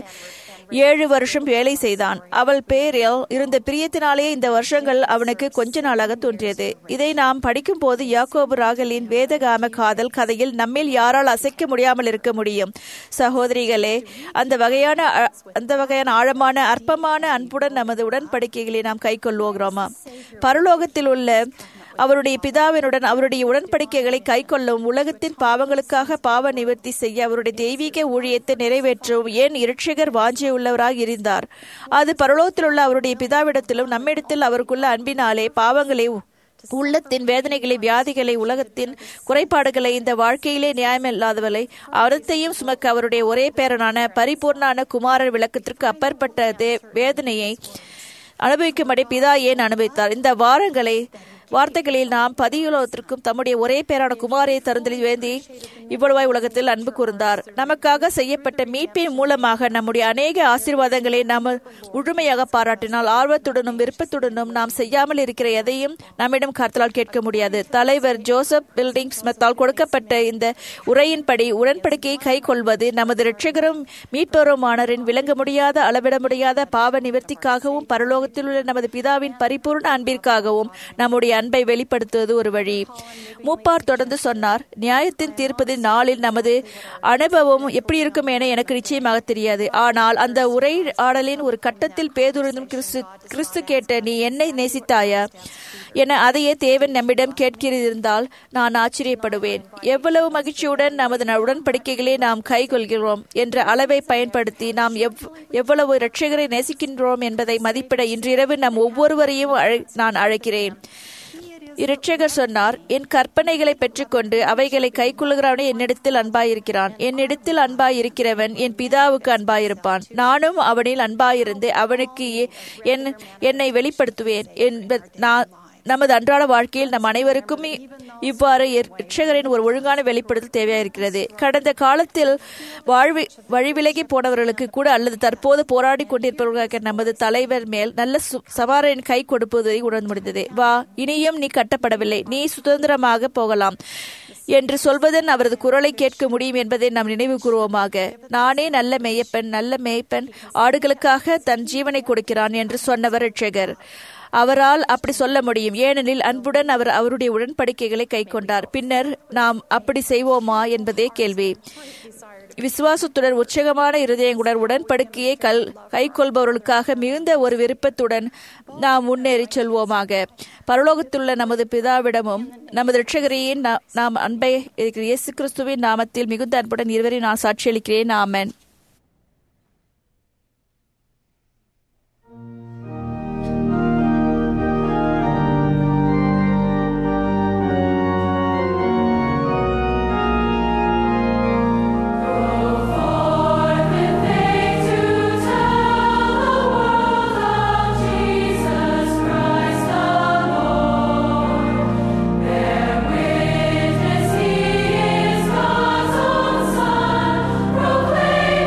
ஏழு வருஷம் வேலை செய்தான் அவள் பேரில் இருந்த பிரியத்தினாலே இந்த வருஷங்கள் அவனுக்கு கொஞ்ச நாளாக தோன்றியது இதை நாம் படிக்கும் போது யாக்கோபு ராகலின் வேதகாம காதல் கதையில் நம்மில் யாரால் அசைக்க முடியாமல் இருக்க முடியும் சகோதரிகளே அந்த வகையான அ- அந்த வகையான ஆழமான அற்பமான அன்புடன் நமது உடன்படிக்கைகளை நாம் கைக்கொள்வோகிறோமா பரலோகத்தில் உள்ள அவருடைய பிதாவினுடன் அவருடைய உடன்படிக்கைகளை கைக்கொள்ளும் உலகத்தின் பாவங்களுக்காக பாவ நிவர்த்தி செய்ய அவருடைய தெய்வீக ஊழியத்தை நிறைவேற்றும் ஏன் இரட்சகர் வாஞ்சியுள்ளவராக இருந்தார் அது பரலோகத்தில் உள்ள அவருடைய பிதாவிடத்திலும் நம்மிடத்தில் அவருக்குள்ள அன்பினாலே பாவங்களை உள்ளத்தின் வேதனைகளை வியாதிகளை உலகத்தின் குறைபாடுகளை இந்த வாழ்க்கையிலே நியாயமில்லாதவளை அனைத்தையும் சுமக்க அவருடைய ஒரே பேரனான பரிபூர்ணான குமாரர் விளக்கத்திற்கு அப்பாற்பட்ட தே- வேதனையை அனுபவிக்கும்படி பிதா ஏன் அனுபவித்தார் இந்த வாரங்களை வார்த்தைகளில் நாம் பதியுலகத்திற்கும் தம்முடைய ஒரே பேரான குமாரை தருந்தலில் வேந்தி இவ்வளவாய் உலகத்தில் அன்பு கூர்ந்தார் நமக்காக செய்யப்பட்ட மீட்பின் மூலமாக நம்முடைய அநேக ஆசீர்வாதங்களை நாம் முழுமையாக பாராட்டினால் ஆர்வத்துடனும் விருப்பத்துடனும் நாம் செய்யாமல் இருக்கிற எதையும் நம்மிடம் கருத்தலால் கேட்க முடியாது தலைவர் ஜோசப் பில்டிங் ஸ்மித்தால் கொடுக்கப்பட்ட இந்த உரையின்படி உடன்படிக்கையை கை கொள்வது நமது இரட்சகரும் மீட்பருமானரின் விளங்க முடியாத அளவிட முடியாத பாவ நிவர்த்திக்காகவும் பரலோகத்தில் உள்ள நமது பிதாவின் பரிபூர்ண அன்பிற்காகவும் நம்முடைய அன்பை வெளிப்படுத்துவது ஒரு வழி மூப்பார் தொடர்ந்து சொன்னார் நியாயத்தின் தீர்ப்பதின் நாளில் நமது அனுபவம் எப்படி இருக்கும் என எனக்கு நிச்சயமாக தெரியாது ஆனால் அந்த உரையாடலின் ஒரு கட்டத்தில் பேதுருந்தும் கிறிஸ்து கிறிஸ்து கேட்ட நீ என்னை நேசித்தாயா என அதையே தேவன் நம்மிடம் கேட்கிறதிருந்தால் நான் ஆச்சரியப்படுவேன் எவ்வளவு மகிழ்ச்சியுடன் நமது ந- உடன்படிக்கைகளை நாம் கைக்கொள்கிறோம் என்ற அளவை பயன்படுத்தி நாம் எவ் எவ்வளவு இரட்சகரை நேசிக்கின்றோம் என்பதை மதிப்பிட இன்றிரவு நம் ஒவ்வொருவரையும் அழை- நான் அழைக்கிறேன் இரட்சகர் சொன்னார் என் கற்பனைகளை பெற்றுக்கொண்டு அவைகளை கைக்கொள்கிறவனே என்னிடத்தில் அன்பாயிருக்கிறான் என்னிடத்தில் அன்பாயிருக்கிறவன் என் பிதாவுக்கு அன்பாயிருப்பான் நானும் அவனில் அன்பாயிருந்து அவனுக்கு எ- என் என்னை வெளிப்படுத்துவேன் என்ப நான் நமது அன்றாட வாழ்க்கையில் நம் அனைவருக்கும் இ- இவ்வாறு இரட்சகரின் ஒரு ஒழுங்கான வெளிப்படுத்தல் தேவையாயிருக்கிறது கடந்த காலத்தில் வாழ்வி வழிவிலகி போனவர்களுக்கு கூட அல்லது தற்போது போராடி கொண்டிருப்பவர்களுக்கு நமது தலைவர் மேல் நல்ல சு- சவாரின் கை கொடுப்பதை உணர்ந்து முடிந்தது வா இனியும் நீ கட்டப்படவில்லை நீ சுதந்திரமாக போகலாம் என்று சொல்வதன் அவரது குரலை கேட்க முடியும் என்பதை நாம் நினைவு கூறுவோமாக நானே நல்ல மேய்ப்பன் நல்ல மேய்ப்பன் ஆடுகளுக்காக தன் ஜீவனை கொடுக்கிறான் என்று சொன்னவர் ரட்சகர் அவரால் அப்படி சொல்ல முடியும் ஏனெனில் அன்புடன் அவர் அவருடைய உடன்படிக்கைகளை கைக்கொண்டார் பின்னர் நாம் அப்படி செய்வோமா என்பதே கேள்வி விசுவாசத்துடன் உற்சாகமான இருதயங்களுடன் உடன்படிக்கையை கல் கைக்கொள்பவர்களுக்காக மிகுந்த ஒரு விருப்பத்துடன் நாம் முன்னேறி செல்வோமாக பரலோகத்துள்ள நமது பிதாவிடமும் நமது இரட்சகரையின் நா- நாம் அன்பை இருக்கிற இயேசு கிறிஸ்துவின் நாமத்தில் மிகுந்த அன்புடன் இருவரை நான் சாட்சியளிக்கிறேன் ஆமென் Witness he is God's own Son, proclaim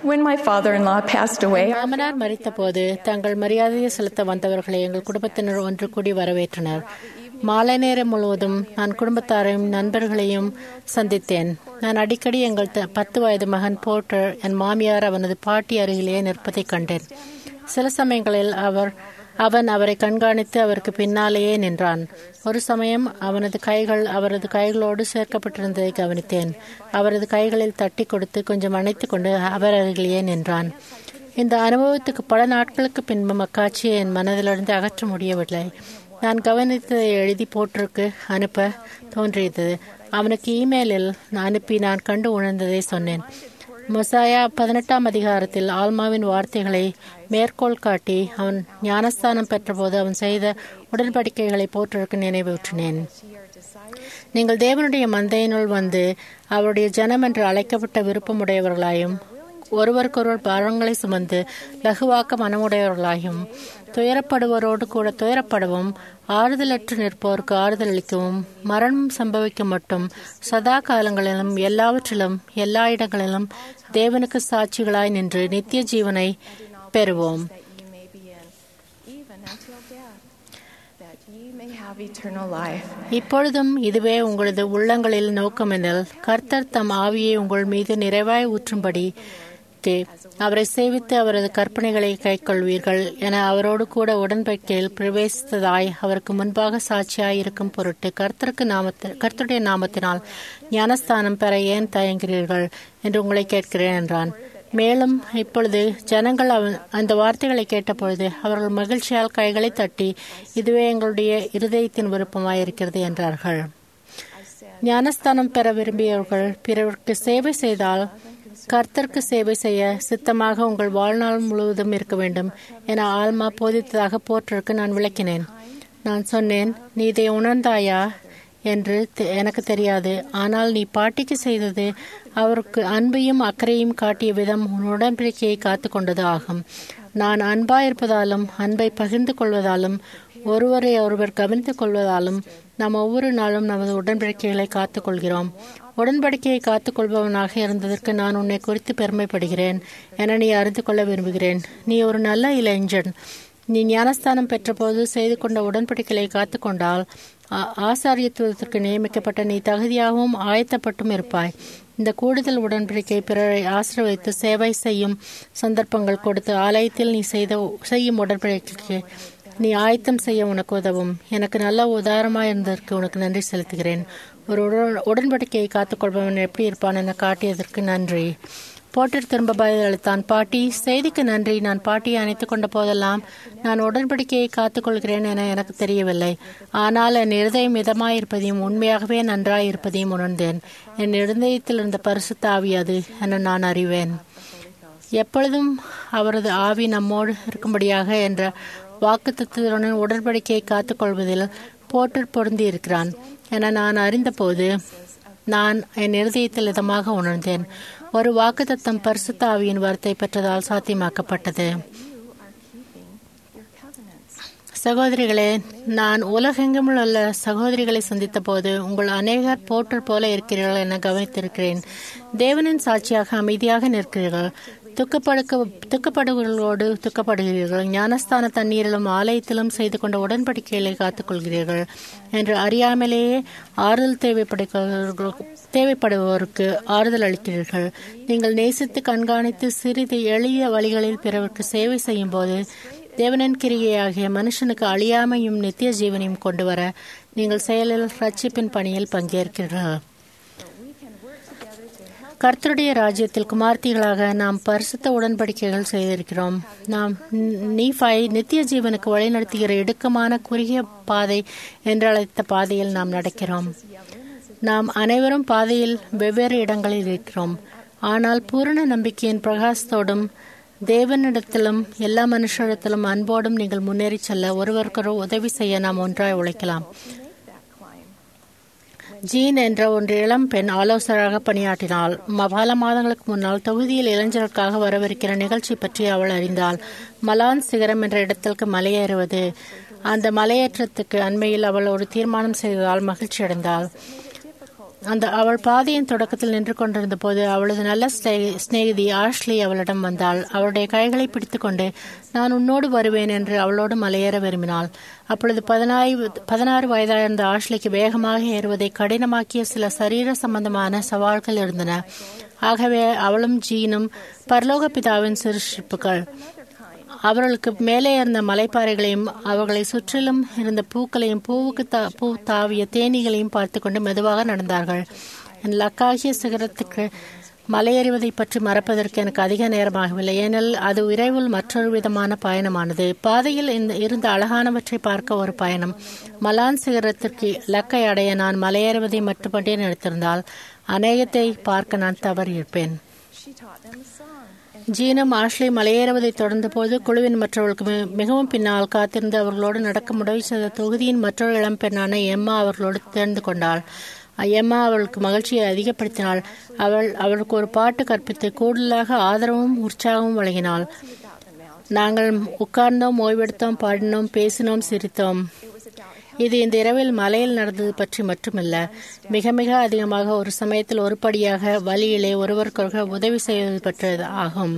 When my father in law passed away, மாமனார் மறித்தபோது தங்கள் மரியாதையை செலுத்த வந்தவர்களை எங்கள் குடும்பத்தினர் ஒன்று கூடி வரவேற்றனர் மாலை நேரம் முழுவதும் நான் குடும்பத்தாரையும் நண்பர்களையும் சந்தித்தேன் நான் அடிக்கடி எங்கள் த- பத்து வயது மகன் போர்ட்டர் என் மாமியார் அவனது பாட்டி அருகிலேயே நிற்பதைக் கண்டேன் சில சமயங்களில் அவர் அவன் அவரை கண்காணித்து அவருக்கு பின்னாலேயே நின்றான் ஒரு சமயம் அவனது கைகள் அவரது கைகளோடு சேர்க்கப்பட்டிருந்ததை கவனித்தேன் அவரது கைகளில் தட்டி கொடுத்து கொஞ்சம் அணைத்துக் கொண்டு அவர் அருகிலேயே நின்றான் இந்த அனுபவத்துக்கு பல நாட்களுக்கு பின்பும் அக்காட்சியை என் மனதிலிருந்து அகற்ற முடியவில்லை நான் கவனித்ததை எழுதி போட்டிருக்கு அனுப்ப தோன்றியது அவனுக்கு இமெயிலில் நான் அனுப்பி நான் கண்டு உணர்ந்ததை சொன்னேன் மொசாயா பதினெட்டாம் அதிகாரத்தில் ஆல்மாவின் வார்த்தைகளை மேற்கோள் காட்டி அவன் ஞானஸ்தானம் பெற்றபோது அவன் செய்த உடன்படிக்கைகளை போற்றிருக்க நினைவூற்றினேன் நீங்கள் தேவனுடைய மந்தையினுள் வந்து அவருடைய ஜனம் என்று அழைக்கப்பட்ட விருப்பமுடையவர்களாயும் ஒருவருக்கொருவர் பாரங்களை சுமந்து லகுவாக்க மனமுடையவர்களாயும் துயரப்படுவோரோடு கூட துயரப்படவும் ஆறுதலற்று நிற்போருக்கு ஆறுதல் அளிக்கவும் மரணம் சம்பவிக்க மட்டும் சதா காலங்களிலும் எல்லாவற்றிலும் எல்லா இடங்களிலும் தேவனுக்கு சாட்சிகளாய் நின்று நித்திய ஜீவனை பெறுவோம் that ye may be in, even until death, that ye may have eternal life. இப்பொழுதும் இதுவே உங்களது உள்ளங்களில் நோக்கமெனில் கர்த்தர் தம் ஆவியை உங்கள் மீது நிறைவாய் ஊற்றும்படி அவரை சேவித்து அவரது கற்பனைகளை கைக்கொள்வீர்கள் என அவரோடு கூட உடன்படிக்கையில் பிரவேசித்ததாய் அவருக்கு முன்பாக சாட்சியாய் இருக்கும் பொருட்டு கர்த்தருக்கு நாமத்து கர்த்தருடைய நாமத்தினால் ஞானஸ்தானம் பெற ஏன் தயங்குகிறீர்கள் என்று உங்களை கேட்கிறேன் என்றான் மேலும் இப்பொழுது ஜனங்கள் அவன் அந்த வார்த்தைகளை கேட்டபொழுது அவர்கள் மகிழ்ச்சியால் கைகளை தட்டி இதுவே எங்களுடைய இருதயத்தின் விருப்பமாயிருக்கிறது என்றார்கள் ஞானஸ்தானம் பெற விரும்பியவர்கள் பிறருக்கு சேவை செய்தால் கர்த்தருக்கு சேவை செய்ய சித்தமாக உங்கள் வாழ்நாள் முழுவதும் இருக்க வேண்டும் என ஆல்மா போதித்ததாக போற்றருக்கு நான் விளக்கினேன் நான் சொன்னேன் நீ இதை உணர்ந்தாயா என்று தெ- எனக்கு தெரியாது ஆனால் நீ பாட்டிக்கு செய்தது அவருக்கு அன்பையும் அக்கறையும் காட்டிய விதம் உன் உடன்படிக்கையை காத்து கொண்டது ஆகும் நான் அன்பாயிருப்பதாலும் அன்பை பகிர்ந்து கொள்வதாலும் ஒருவரை ஒருவர் கவனித்துக் கொள்வதாலும் நாம் ஒவ்வொரு நாளும் நமது உடன்படிக்கைகளை காத்துக் கொள்கிறோம் உடன்படிக்கையை காத்துக் கொள்பவனாக இருந்ததற்கு நான் உன்னை குறித்து பெருமைப்படுகிறேன் என நீ அறிந்து கொள்ள விரும்புகிறேன் நீ ஒரு நல்ல இளைஞன் நீ ஞானஸ்தானம் பெற்றபோது செய்து கொண்ட உடன்படிக்கைகளை காத்துக்கொண்டால் ஆ- ஆசாரியத்துவத்திற்கு நியமிக்கப்பட்ட நீ தகுதியாகவும் ஆயத்தப்பட்டும் இருப்பாய் இந்த கூடுதல் உடன்படிக்கை பிறரை ஆசிர்வதித்து சேவை செய்யும் சந்தர்ப்பங்கள் கொடுத்து ஆலயத்தில் நீ செய்த செய்யும் உடன்படிக்கைக்கு நீ ஆயத்தம் செய்ய உனக்கு உதவும் எனக்கு நல்ல உதாரணமாக இருந்ததற்கு உனக்கு நன்றி செலுத்துகிறேன் ஒரு உடன்- உடன்படிக்கையை காத்துக்கொள்பவன் எப்படி இருப்பான் என காட்டியதற்கு நன்றி போட்டர் திரும்ப பதிலளித்தான் பாட்டி செய்திக்கு நன்றி நான் பாட்டியை அணைத்துக் கொண்ட போதெல்லாம் நான் உடன்படிக்கையை காத்துக்கொள்கிறேன் என எனக்கு தெரியவில்லை ஆனால் என் இருதயம் மிதமாயிருப்பதையும் உண்மையாகவே நன்றாயிருப்பதையும் உணர்ந்தேன் என் இருதயத்தில் இருந்த பரிசுத்த ஆவி அது என நான் அறிவேன் எப்பொழுதும் அவரது ஆவி நம்மோடு இருக்கும்படியாக என்ற வாக்குத்தத்துடன் உடன்படிக்கையை காத்துக்கொள்வதில் போட்டர் பொருந்தி இருக்கிறான் என நான் அறிந்தபோது நான் என் இருதயத்தில் இதமாக உணர்ந்தேன் ஒரு வாக்குத்தத்தம் பரிசுத்த ஆவியின் வார்த்தை பெற்றதால் சாத்தியமாக்கப்பட்டது சகோதரிகளே நான் உலகெங்கும் உள்ள சகோதரிகளை சந்தித்த போது உங்கள் அநேகர் போற்றல் போல இருக்கிறீர்கள் என கவனித்திருக்கிறேன் தேவனின் சாட்சியாக அமைதியாக நிற்கிறீர்கள் துக்கப்படுக்க துக்கப்படுகளோடு துக்கப்படுகிறீர்கள் ஞானஸ்தான தண்ணீரிலும் ஆலயத்திலும் செய்து கொண்ட உடன்படிக்கைகளை காத்துக்கொள்கிறீர்கள் என்று அறியாமலேயே ஆறுதல் தேவைப்படுகிறவர்களுக்கு தேவைப்படுபவருக்கு ஆறுதல் அளிக்கிறீர்கள் நீங்கள் நேசித்து கண்காணித்து சிறிது எளிய வழிகளில் பிறருக்கு சேவை செய்யும் போது தேவனின் கிரிகையாகிய மனுஷனுக்கு அழியாமையும் நித்திய ஜீவனையும் கொண்டு வர நீங்கள் செயலில் ரட்சிப்பின் பணியில் பங்கேற்கிறீர்கள் கர்த்தருடைய ராஜ்யத்தில் குமார்த்திகளாக நாம் பரிசுத்த உடன்படிக்கைகள் செய்திருக்கிறோம் நாம் நீஃபை நித்திய ஜீவனுக்கு வழிநடத்துகிற இடுக்கமான குறுகிய பாதை என்று அழைத்த பாதையில் நாம் நடக்கிறோம் நாம் அனைவரும் பாதையில் வெவ்வேறு இடங்களில் இருக்கிறோம் ஆனால் பூரண நம்பிக்கையின் பிரகாசத்தோடும் தேவனிடத்திலும் எல்லா மனுஷரிடத்திலும் அன்போடும் நீங்கள் முன்னேறி செல்ல ஒருவருக்கொரு உதவி செய்ய நாம் ஒன்றாய் உழைக்கலாம் ஜீன் என்ற ஒரு இளம் பெண் ஆலோசகராக பணியாற்றினாள் ம- பல மாதங்களுக்கு முன்னால் தொகுதியில் இளைஞர்களுக்காக வரவிருக்கிற நிகழ்ச்சி பற்றி அவள் அறிந்தாள் மலான் சிகரம் என்ற இடத்திற்கு மலையேறுவது அந்த மலையேற்றத்துக்கு அண்மையில் அவள் ஒரு தீர்மானம் செய்ததால் மகிழ்ச்சி அடைந்தாள் அந்த அவள் பாதையின் தொடக்கத்தில் நின்று கொண்டிருந்த போது அவளது நல்ல ஸ்நே- சிநேகிதி ஆஷ்லி அவளிடம் வந்தாள் அவளுடைய கைகளை பிடித்துக்கொண்டு நான் உன்னோடு வருவேன் என்று அவளோடு மலையேற விரும்பினாள் அப்பொழுது பதினாறு பதினாறு வயதாயிருந்த ஆஷ்லிக்கு வேகமாக ஏறுவதை கடினமாக்கிய சில சரீர சம்பந்தமான சவால்கள் இருந்தன ஆகவே அவளும் ஜீனும் பரலோக பிதாவின் சிறுஷிப்புகள் அவர்களுக்கு மேலே இருந்த மலைப்பாறைகளையும் அவர்களை சுற்றிலும் இருந்த பூக்களையும் பூவுக்கு தா- பூ தாவிய தேனீகளையும் பார்த்து கொண்டு மெதுவாக நடந்தார்கள் என் லக்காகிய சிகரத்துக்கு மலையேறுவதை பற்றி மறப்பதற்கு எனக்கு அதிக நேரமாகவில்லை ஏனெனில் அது விரைவில் மற்றொரு விதமான பயணமானது பாதையில் இந்த இருந்த அழகானவற்றை பார்க்க ஒரு பயணம் மலான் சிகரத்திற்கு இலக்கை அடைய நான் மலையேறுவதை மட்டுமட்டே நினைத்திருந்தால் அநேகத்தை பார்க்க நான் தவறியிருப்பேன் ஜீனும் ஆஷ்லி மலையேறுவதை தொடர்ந்த போது குழுவின் மற்றவர்களுக்கு மி- மிகவும் பின்னால் காத்திருந்து அவர்களோடு நடக்க முடிவு செய்த தொகுதியின் மற்றொரு இளம் பெண்ணான எம்மா அவர்களோடு தேர்ந்து கொண்டாள் எம்மா அவளுக்கு மகிழ்ச்சியை அதிகப்படுத்தினாள் அவள் அவளுக்கு ஒரு பாட்டு கற்பித்து கூடுதலாக ஆதரவும் உற்சாகமும் வழங்கினாள் நாங்கள் உட்கார்ந்தோம் ஓய்வெடுத்தோம் பாடினோம் பேசினோம் சிரித்தோம் இது இந்த இரவில் மலையில் நடந்தது பற்றி மட்டுமல்ல மிக மிக அதிகமாக ஒரு சமயத்தில் ஒருபடியாக வழியிலே ஒருவருக்கொருவர் உதவி செய்வது பற்றியது ஆகும்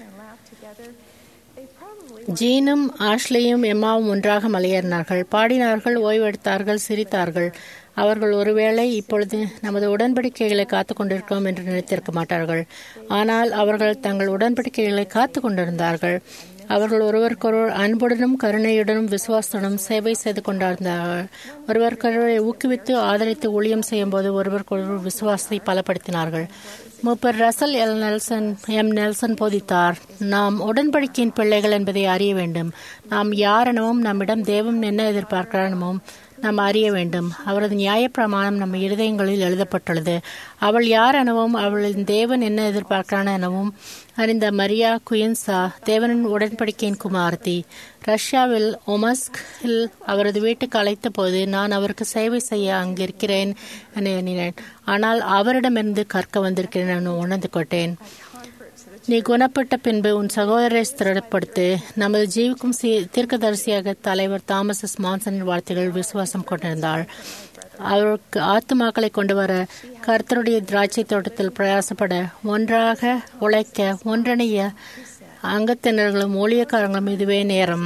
ஜீனும் ஆஷ்லியும் எம்மாவும் ஒன்றாக மலையேறினார்கள் பாடினார்கள் ஓய்வெடுத்தார்கள் சிரித்தார்கள் அவர்கள் ஒருவேளை இப்பொழுது நமது உடன்படிக்கைகளை காத்துக் கொண்டிருக்கிறோம் என்று நினைத்திருக்க மாட்டார்கள் ஆனால் அவர்கள் தங்கள் உடன்படிக்கைகளை காத்துக் கொண்டிருந்தார்கள் அவர்கள் ஒருவருக்கொருவர் அன்புடனும் கருணையுடனும் விசுவாசத்துடனும் சேவை செய்து கொண்டிருந்தார்கள் ஒருவருக்கொருவரை ஊக்குவித்து ஆதரித்து ஊழியம் செய்யும் போது ஒருவருக்கொருவர் விசுவாசத்தை பலப்படுத்தினார்கள் மூப்பர் Russell L Nelson M Nelson போதித்தார் நாம் உடன்படிக்கையின் பிள்ளைகள் என்பதை அறிய வேண்டும் நாம் யார் எனவும் நம்மிடம் தேவம் என்ன எதிர்பார்க்கிறார் எனவும் நாம் அறிய வேண்டும் அவரது நியாயப்பிரமாணம் நம்ம இருதயங்களில் எழுதப்பட்டுள்ளது அவள் யார் எனவும் அவளின் தேவன் என்ன எதிர்பார்க்கிறான் எனவும் அறிந்த மரியா குயின்சா தேவனின் உடன்படிக்கையின் குமார்த்தி ரஷ்யாவில் ஒமஸ்கில் அவரது வீட்டுக்கு அழைத்த போது நான் அவருக்கு சேவை செய்ய அங்கிருக்கிறேன் என எண்ணினேன் ஆனால் அவரிடமிருந்து கற்க வந்திருக்கிறேன் என உணர்ந்து கொண்டேன் நீ குணப்பட்ட பின்பு உன் சகோதரரை ஸ்திரப்படுத்து நமது ஜீவுக்கும் சீ- தீர்க்கதரிசியாக தலைவர் தாமஸ் எஸ் மான்சனின் வார்த்தைகள் விசுவாசம் கொண்டிருந்தாள் அவருக்கு ஆத்துமாக்களை கொண்டு வர கர்த்தருடைய திராட்சை தோட்டத்தில் பிரயாசப்பட ஒன்றாக உழைக்க ஒன்றிணைய அங்கத்தினர்களும் ஊழியக்காரங்களும் இதுவே நேரம்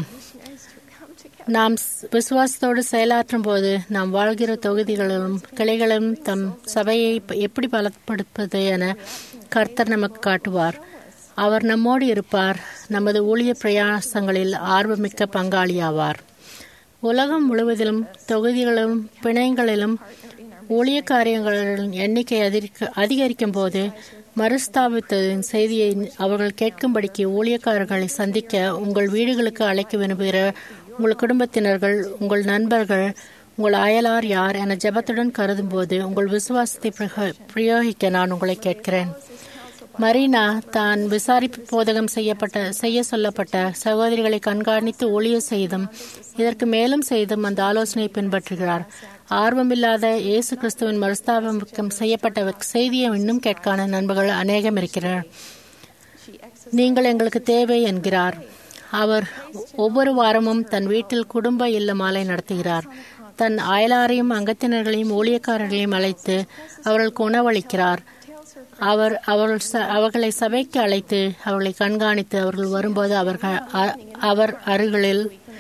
நாம் ஸ்- விசுவாசத்தோடு செயலாற்றும் போது நாம் வாழ்கிற தொகுதிகளிலும் கிளைகளும் தம் சபையை ப- எப்படி பலப்படுத்துவது என கர்த்தர் நமக்கு காட்டுவார் அவர் நம்மோடு இருப்பார் நமது ஊழிய பிரயாசங்களில் ஆர்வமிக்க பங்காளியாவார் உலகம் முழுவதிலும் தொகுதிகளிலும் பிணையங்களிலும் ஊழிய காரியங்களின் எண்ணிக்கை அதிகரிக்க அதிகரிக்கும் போது மறுஸ்தாபித்ததின் செய்தியை அவர்கள் கேட்கும்படிக்கு ஊழியக்காரர்களை சந்திக்க உங்கள் வீடுகளுக்கு அழைக்க விரும்புகிற உங்கள் குடும்பத்தினர்கள் உங்கள் நண்பர்கள் உங்கள் அயலார் யார் என ஜெபத்துடன் கருதும்போது உங்கள் விசுவாசத்தை பிரக- பிரயோகிக்க நான் உங்களை கேட்கிறேன் மரீனா தான் விசாரிப்பு போதகம் செய்யப்பட்ட செய்ய சொல்லப்பட்ட சகோதரிகளை கண்காணித்து ஊழிய செய்தும் இதற்கு மேலும் செய்தும் அந்த ஆலோசனையை பின்பற்றுகிறார் ஆர்வமில்லாத இயேசு கிறிஸ்துவின் மறுஸ்தாபம் செய்யப்பட்ட செய்தியை இன்னும் கேட்கான நண்பர்கள் அநேகம் இருக்கிறார் நீங்கள் எங்களுக்கு தேவை என்கிறார் அவர் ஒவ்வொரு வாரமும் தன் வீட்டில் குடும்ப இல்ல மாலை நடத்துகிறார் தன் அயலாரையும் அங்கத்தினர்களையும் ஊழியக்காரர்களையும் அழைத்து அவர்களுக்கு உணவளிக்கிறார் அவர் அவர்கள் ச- அவர்களை சபைக்கு அழைத்து அவர்களை கண்காணித்து அவர்கள் வரும்போது அவர்கள் அ- அவர் அருகில்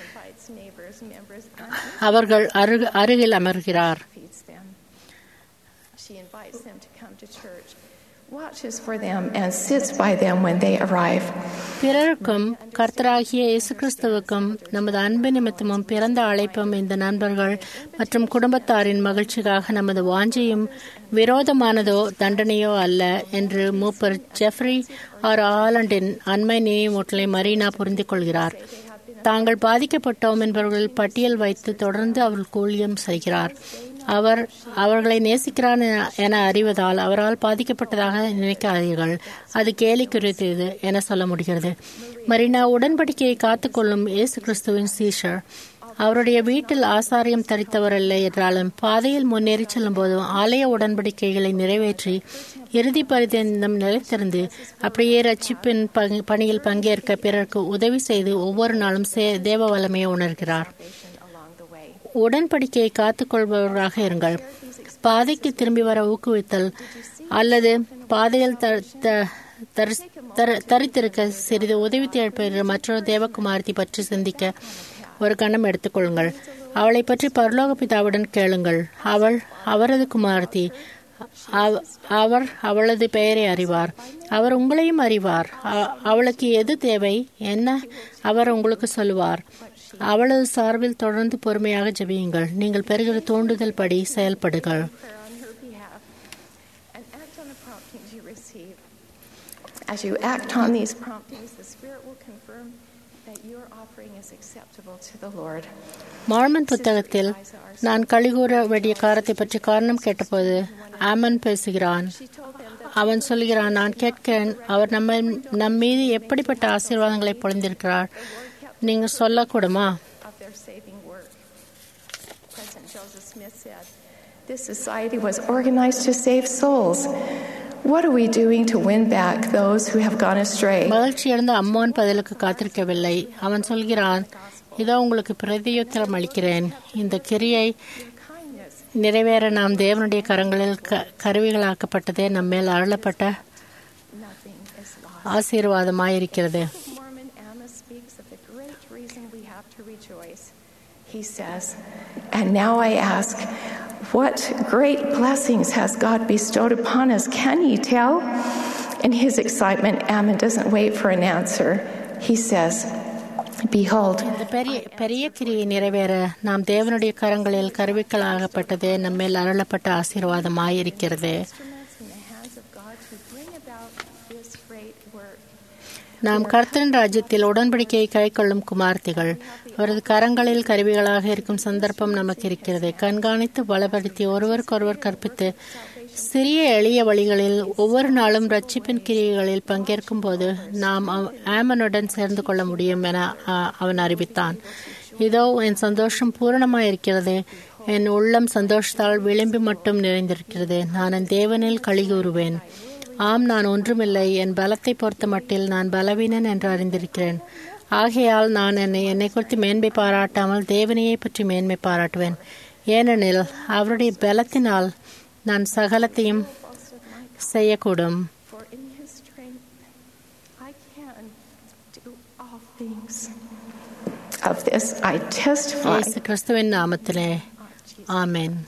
அவர்கள் அருகு- அருகில் அமர்கிறார் feeds them. She invites them to come to church, watches for them, and sits by them when they arrive. பிறருக்கும் கர்த்தராகிய இயேசு கிறிஸ்துவுக்கும் நமது அன்பு நிமித்தமும் பிறந்த அழைப்பும் இந்த நண்பர்கள் மற்றும் குடும்பத்தாரின் மகிழ்ச்சிக்காக நமது வாஞ்சையும் விரோதமானதோ தண்டனையோ அல்ல என்று மூப்பர் ஜெஃப்ரி ஆர் ஆலண்டின் அண்மை நினைவூட்டலை மரீனா புரிந்து கொள்கிறார் தாங்கள் பாதிக்கப்பட்டோம் என்பவர்கள் பட்டியல் வைத்து தொடர்ந்து அவர்கள் ஊழியம் செய்கிறார் அவர் அவர்களை நேசிக்கிறார் என- என அறிவதால் அவரால் பாதிக்கப்பட்டதாக நினைக்காதீர்கள் அது கேலிக்குரியது என சொல்ல முடிகிறது மரினா உடன்படிக்கையை காத்துக்கொள்ளும் இயேசு கிறிஸ்துவின் சீஷர் அவருடைய வீட்டில் ஆசாரியம் தரித்தவர் இல்லை என்றாலும் பாதையில் முன்னேறி செல்லும் போதும் ஆலய உடன்படிக்கைகளை நிறைவேற்றி இறுதி பரிதந்தம் நிலைத்திருந்து அப்படியே ரட்சிப்பின் பங்கு- பணியில் பங்கேற்க பிறருக்கு உதவி செய்து ஒவ்வொரு நாளும் சே- தேவ வல்லமையை உணர்கிறார் உடன்படிக்கையை காத்துக்கொள்பவராக இருங்கள் பாதைக்கு திரும்பி வர ஊக்குவித்தல் அல்லது பாதையில் த- த- தரி- தர- தரித்திருக்க சிறிது உதவி தேவைப்படுகிற மற்றொரு தேவகுமாரத்தை பற்றி சிந்திக்க ஒரு கணம் எடுத்துக்கொள்ளுங்கள் அவளை பற்றி பரலோக பிதாவுடன் கேளுங்கள் அவள் அவரது குமாரத்தி அவ- அவர் அவளது பெயரை அறிவார் அவர் உங்களையும் அறிவார் அ- அவளுக்கு எது தேவை என்ன அவர் உங்களுக்கு சொல்லுவார் அவளது சார்பில் தொடர்ந்து பொறுமையாக ஜெபியுங்கள் நீங்கள் பெறுகிற தூண்டுதல் படி செயல்படுங்கள் prayer on her behalf and act on the promptings you receive. As you act on these promptings, the Spirit will confirm that your offering is acceptable to the Lord. Mormon புத்தகத்தில் நான் கழிகூற வேண்டிய காரத்தை பற்றி காரணம் கேட்டபோது ஆமன் பேசுகிறான் அவன் சொல்கிறான் நான் கேட்கிறேன் அவர் நம்ம நம் மீது எப்படிப்பட்ட ஆசீர்வாதங்களை பொழிந்திருக்கிறார் நீங்க சொல்லக்கூடுமா of their saving work. President Joseph Smith said, This society was organized to save souls. What are we doing to win back those who have gone astray? மகிழ்ச்சியடைந்த அம்மான் பதிலுக்கு காத்திருக்கவில்லை அவன் சொல்கிறான் இதோ உங்களுக்கு பிரதியுத்தரம் அளிக்கிறேன் இந்த கிரியை Kindness. நிறைவேற நாம் தேவனுடைய கரங்களில் க கருவிகளாக்கப்பட்டதே நம்மேல் அருளப்பட்ட Nothing is lost. ஆசீர்வாதமாயிருக்கிறது Mormon Amos speaks of the great reason we have to rejoice. He says, And now I ask, what great blessings has God bestowed upon us? Can ye tell? In his excitement, Ammon doesn't wait for an answer. He says, Behold, இந்த பெரிய பெரிய கிரியை நிறைவேற நாம் தேவனுடைய கரங்களில் கருவிகளாகப்பட்டதே நம்மேல் அருளப்பட்ட ஆசீர்வாதமாயிருக்கிறது instruments in the hands of God to bring about this great work. நாம் கர்த்தரின் ராஜ்யத்தில் உடன்படிக்கையை கைக்கொள்ளும் குமார்த்திகள் அவரது கரங்களில் கருவிகளாக இருக்கும் சந்தர்ப்பம் நமக்கு இருக்கிறது கண்காணித்து பலப்படுத்தி ஒருவருக்கொருவர் கற்பித்து சிறிய எளிய வழிகளில் ஒவ்வொரு நாளும் ரட்சிப்பின் கிரியைகளில் பங்கேற்கும் போது நாம் அவ- ஆமனுடன் சேர்ந்து கொள்ள முடியும் என அ, அவன் அறிவித்தான் இதோ என் சந்தோஷம் பூரணமாயிருக்கிறது என் உள்ளம் சந்தோஷத்தால் விளிம்பி மட்டும் நிறைந்திருக்கிறது நான் என் தேவனில் கழிகூறுவேன் ஆம் நான் ஒன்றுமில்லை என் பலத்தை பொறுத்த மட்டில் நான் பலவீனன் என்று அறிந்திருக்கிறேன் ஆகையால் நான் என்னை என்னை குறித்து மேன்மை பாராட்டாமல் தேவனையை பற்றி மேன்மை பாராட்டுவேன் ஏனெனில் அவருடைய பலத்தினால் நான் சகலத்தையும் செய்யக்கூடும் For in his strength I can do all things. Of this I testify. இயேசு கிறிஸ்துவின் நாமத்திலே ஆமென்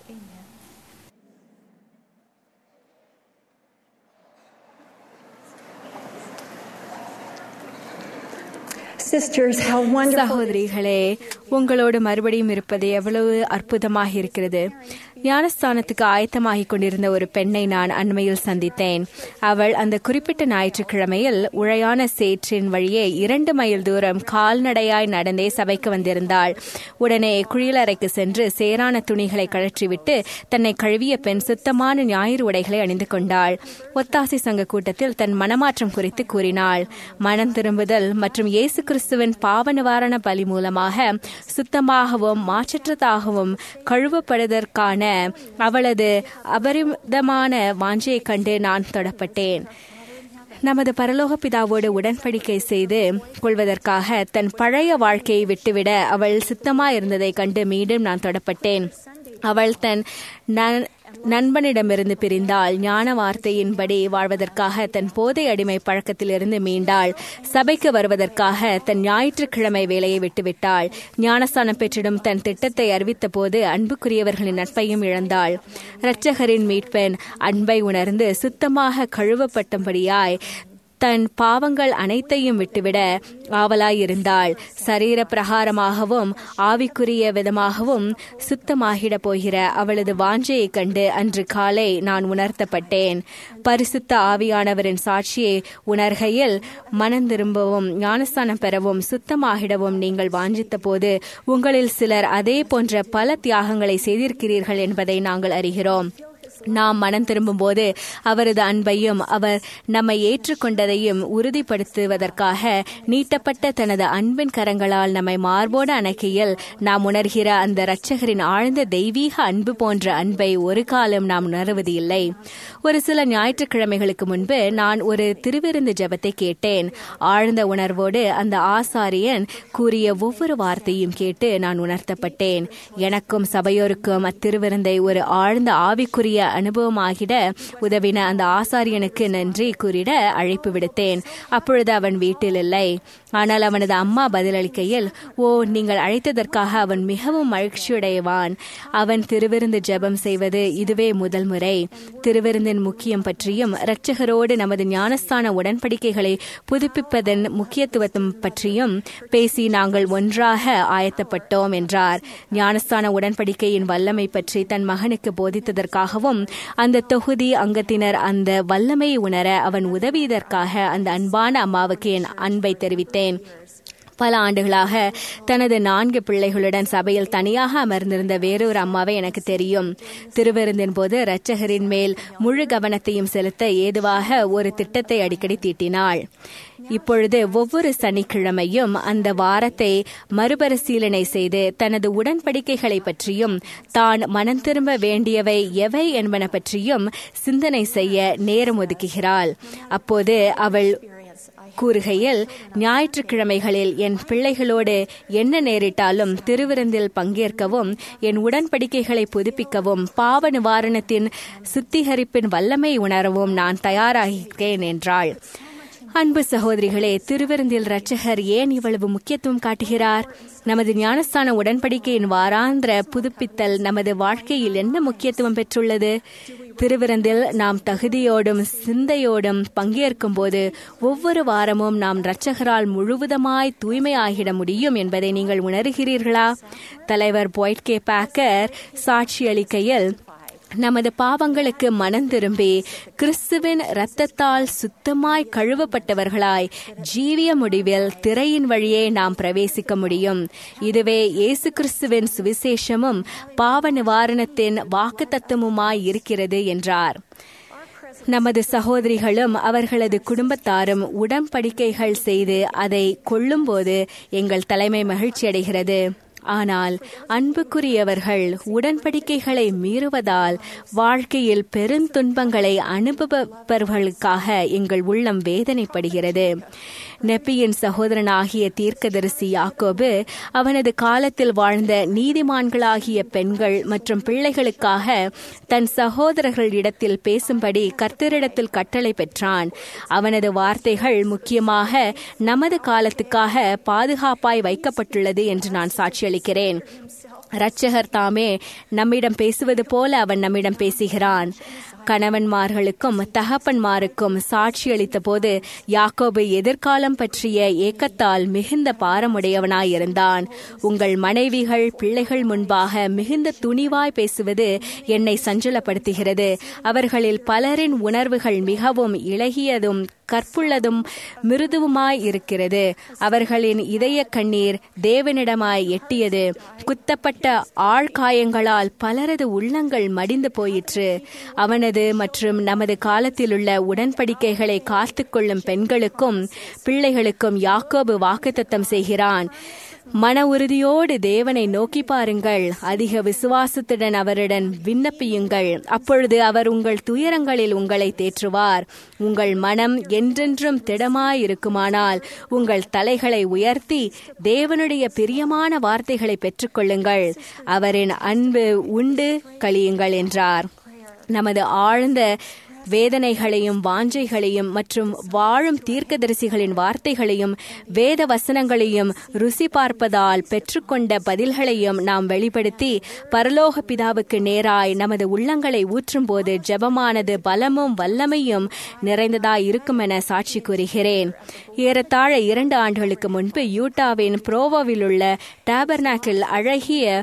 Sisters, how wonderful. சகோதரிகளே உங்களோடு மறுபடியும் இருப்பது எவ்வளவு அற்புதமாக இருக்கிறது ஞானஸ்தானத்துக்கு ஆயத்தமாகிக் கொண்டிருந்த ஒரு பெண்ணை நான் அண்மையில் சந்தித்தேன் அவள் அந்த குறிப்பிட்ட ஞாயிற்றுக்கிழமையில் உழையான சேற்றின் வழியே இரண்டு மைல் தூரம் கால்நடையாய் நடந்தே சபைக்கு வந்திருந்தாள் உடனே குளியலறைக்கு சென்று சேரான துணிகளை கழற்றிவிட்டு தன்னை கழுவிய பெண் சுத்தமான ஞாயிறு உடைகளை அணிந்து கொண்டாள் ஒத்தாசி சங்க கூட்டத்தில் தன் மனமாற்றம் குறித்து கூறினாள் மனம் திரும்புதல் மற்றும் இயேசு கிறிஸ்துவின் பாவ நிவாரண பலி மூலமாக சுத்தமாகவும் மாற்றற்றதாகவும் கழுவப்படுவதற்கான அவளது அபரிமிதமான வாஞ்சையைக் கண்டு நான் தொடப்பட்டேன் நமது பரலோக பிதாவோடு உடன்படிக்கை செய்து கொள்வதற்காக தன் பழைய வாழ்க்கையை விட்டுவிட அவள் சித்தமாயிருந்ததைக் கண்டு மீண்டும் நான் தொடப்பட்டேன் அவள் தன் நன்- நண்பனிடமிருந்து பிரிந்தாள் ஞான வார்த்தையின்படி வாழ்வதற்காக தன் போதை அடிமை பழக்கத்திலிருந்து மீண்டாள் சபைக்கு வருவதற்காக தன் ஞாயிற்றுக்கிழமை வேலையை விட்டுவிட்டாள் ஞானஸ்தானம் பெற்றிடும் தன் திட்டத்தை அறிவித்த போது அன்புக்குரியவர்களின் நட்பையும் இழந்தாள் இரட்சகரின் மீட்பெண் அன்பை உணர்ந்து சுத்தமாக கழுவப்பட்டபடியாய் தன் பாவங்கள் அனைத்தையும் விட்டுவிட ஆவலாயிருந்தாள் சரீர பிரகாரமாகவும் ஆவிக்குரிய விதமாகவும் சுத்தமாகிட போகிற அவளது வாஞ்சையைக் கண்டு அன்று காலை நான் உணர்த்தப்பட்டேன் பரிசுத்த ஆவியானவரின் சாட்சியை உணர்கையில் மனம் திரும்பவும் ஞானஸ்தானம் பெறவும் சுத்தமாகிடவும் நீங்கள் வாஞ்சித்த போது உங்களில் சிலர் அதே போன்ற பல தியாகங்களை செய்திருக்கிறீர்கள் என்பதை நாங்கள் அறிகிறோம் நாம் மனம் திரும்பும்போது அவரது அன்பையும் அவர் நம்மை ஏற்றுக்கொண்டதையும் உறுதிப்படுத்துவதற்காக நீட்டப்பட்ட தனது அன்பின் கரங்களால் நம்மை மார்போடு அணைக்கையில் நாம் உணர்கிற அந்த இரட்சகரின் ஆழ்ந்த தெய்வீக அன்பு போன்ற அன்பை ஒரு காலம் நாம் உணர்வது இல்லை ஒரு சில ஞாயிற்றுக்கிழமைகளுக்கு முன்பு நான் ஒரு திருவிருந்து ஜெபத்தை கேட்டேன் ஆழ்ந்த உணர்வோடு அந்த ஆசாரியன் கூறிய ஒவ்வொரு வார்த்தையும் கேட்டு நான் உணர்த்தப்பட்டேன் எனக்கும் சபையோருக்கும் அத்திருவிருந்தை ஒரு ஆழ்ந்த ஆவிக்குரிய அனுபவமாகிட உதவின அந்த ஆசாரியனுக்கு நன்றி கூறிட அழைப்பு விடுத்தேன் அப்பொழுது அவன் வீட்டில் இல்லை ஆனால் அவனது அம்மா பதிலளிக்கையில் ஓ நீங்கள் அழைத்ததற்காக அவன் மிகவும் மகிழ்ச்சியுடையவான் அவன் திருவிருந்து ஜெபம் செய்வது இதுவே முதல் முறை திருவிருந்தின் முக்கியம் பற்றியும் இரட்சகரோடு நமது ஞானஸ்தான உடன்படிக்கைகளை புதுப்பிப்பதன் முக்கியத்துவம் பற்றியும் பேசி நாங்கள் ஒன்றாக ஆயத்தப்பட்டோம் என்றார் ஞானஸ்தான உடன்படிக்கையின் வல்லமை பற்றி தன் மகனுக்கு போதித்ததற்காகவும் அந்த தொகுதி அங்கத்தினர் அந்த வல்லமையை உணர அவன் உதவியதற்காக அந்த அன்பான அம்மாவுக்கு என் அன்பை தெரிவித்தேன் பல ஆண்டுகளாக தனது நான்கு பிள்ளைகளுடன் சபையில் தனியாக அமர்ந்திருந்த வேறொரு அம்மாவை எனக்கு தெரியும் திருவிருந்தின் போது இரட்சகரின் மேல் முழு கவனத்தையும் செலுத்த ஏதுவாக ஒரு திட்டத்தை அடிக்கடி தீட்டினாள் இப்பொழுது ஒவ்வொரு சனிக்கிழமையும் அந்த வாரத்தை மறுபரிசீலனை செய்து தனது உடன்படிக்கைகளை பற்றியும் தான் மனம் திரும்ப வேண்டியவை எவை என்பன பற்றியும் சிந்தனை செய்ய நேரம் ஒதுக்குகிறாள் அப்போது அவள் கூறுகையில் ஞாயிற்றுக்கிழமைகளில் என் பிள்ளைகளோடு என்ன நேரிட்டாலும் திருவிருந்தில் பங்கேற்கவும் என் உடன்படிக்கைகளை புதுப்பிக்கவும் பாவ நிவாரணத்தின் சுத்திகரிப்பின் வல்லமை உணரவும் நான் தயாராகிறேன் என்றாள் அன்பு சகோதரிகளே திருவிருந்தில் இரட்சகர் ஏன் இவ்வளவு முக்கியத்துவம் காட்டுகிறார் நமது ஞானஸ்தான உடன்படிக்கையின் வாராந்திர புதுப்பித்தல் நமது வாழ்க்கையில் என்ன முக்கியத்துவம் பெற்றுள்ளது திருவிருந்தில் நாம் தகுதியோடும் சிந்தையோடும் பங்கேற்கும் போது ஒவ்வொரு வாரமும் நாம் இரட்சகரால் முழுவதுமாய் தூய்மையாகிட முடியும் என்பதை நீங்கள் உணர்கிறீர்களா தலைவர் பாய்ட் கே பேக்கர் சாட்சியளிக்கையில் நமது பாவங்களுக்கு மனம் திரும்பி கிறிஸ்துவின் இரத்தத்தால் சுத்தமாய் கழுவப்பட்டவர்களாய் ஜீவிய முடிவில் திரையின் வழியே நாம் பிரவேசிக்க முடியும் இதுவே இயேசு கிறிஸ்துவின் சுவிசேஷமும் பாவ நிவாரணத்தின் வாக்கு தத்துவமாய் இருக்கிறது என்றார் நமது சகோதரிகளும் அவர்களது குடும்பத்தாரும் உடன்படிக்கைகள் செய்து அதை கொள்ளும்போது எங்கள் தலைமை மகிழ்ச்சியடைகிறது ஆனால் அன்புக்குரியவர்கள் உடன்படிக்கைகளை மீறுவதால் வாழ்க்கையில் பெருந்துன்பங்களை அனுபவப்பவர்களுக்காக எங்கள் உள்ளம் வேதனைப்படுகிறது நெப்பியின் சகோதரனாகிய தீர்க்கதரிசி யாக்கோபு அவனது காலத்தில் வாழ்ந்த நீதிமான்களாகிய பெண்கள் மற்றும் பிள்ளைகளுக்காக தன் சகோதரர்களிடத்தில் பேசும்படி கர்த்தரிடத்தில் கட்டளை பெற்றான் அவனது வார்த்தைகள் முக்கியமாக நமது காலத்துக்காக பாதுகாப்பாய் வைக்கப்பட்டுள்ளது என்று நான் சாட்சியளிக்கிறேன் இரட்சகர் தாமே நம்மிடம் பேசுவது போல அவன் நம்மிடம் பேசுகிறான் கணவன்மார்களுக்கும் தகப்பன்மாருக்கும் சாட்சியளித்த போது யாக்கோபு எதிர்காலம் பற்றிய ஏக்கத்தால் மிகுந்த பாரமுடையவனாயிருந்தான் உங்கள் மனைவிகள் பிள்ளைகள் முன்பாக மிகுந்த துணிவாய் பேசுவது என்னை சஞ்சலப்படுத்துகிறது அவர்களில் பலரின் உணர்வுகள் மிகவும் இளகியதும் கற்புள்ளதும் மிருதுவுமாய் இருக்கிறது அவர்களின் இதய கண்ணீர் தேவனிடமாய் எட்டியது குத்தப்பட்ட ஆழ்காயங்களால் பலரது உள்ளங்கள் மடிந்து போயிற்று அவனது மற்றும் நமது காலத்திலுள்ள உடன்படிக்கைகளை காத்துக்கொள்ளும் பெண்களுக்கும் பிள்ளைகளுக்கும் யாக்கோபு வாக்குத்தத்தம் செய்கிறான் மன உறுதியோடு தேவனை நோக்கி பாருங்கள் அதிக விசுவாசத்துடன் அவருடன் விண்ணப்பியுங்கள் அப்பொழுது அவர் உங்கள் துயரங்களில் உங்களை தேற்றுவார் உங்கள் மனம் என்றென்றும் திடமாயிருக்குமானால் உங்கள் தலைகளை உயர்த்தி தேவனுடைய பிரியமான வார்த்தைகளை பெற்றுக்கொள்ளுங்கள் அவரின் அன்பு உண்டு கழியுங்கள் என்றார் நமது ஆழ்ந்த வேதனைகளையும் வாஞ்சைகளையும் மற்றும் வாழும் தீர்க்கதரிசிகளின் வார்த்தைகளையும் வேத வசனங்களையும் ருசி பார்ப்பதால் பெற்றுக்கொண்ட பதில்களையும் நாம் வெளிப்படுத்தி பரலோக பிதாவுக்கு நேராய் நமது உள்ளங்களை ஊற்றும்போது ஜெபமானது பலமும் வல்லமையும் நிறைந்ததாய் இருக்கும் என சாட்சி கூறுகிறேன் ஏறத்தாழ இரண்டு ஆண்டுகளுக்கு முன்பு யூட்டாவின் புரோவோவில் உள்ள டேபர்னாக்கில் அழகிய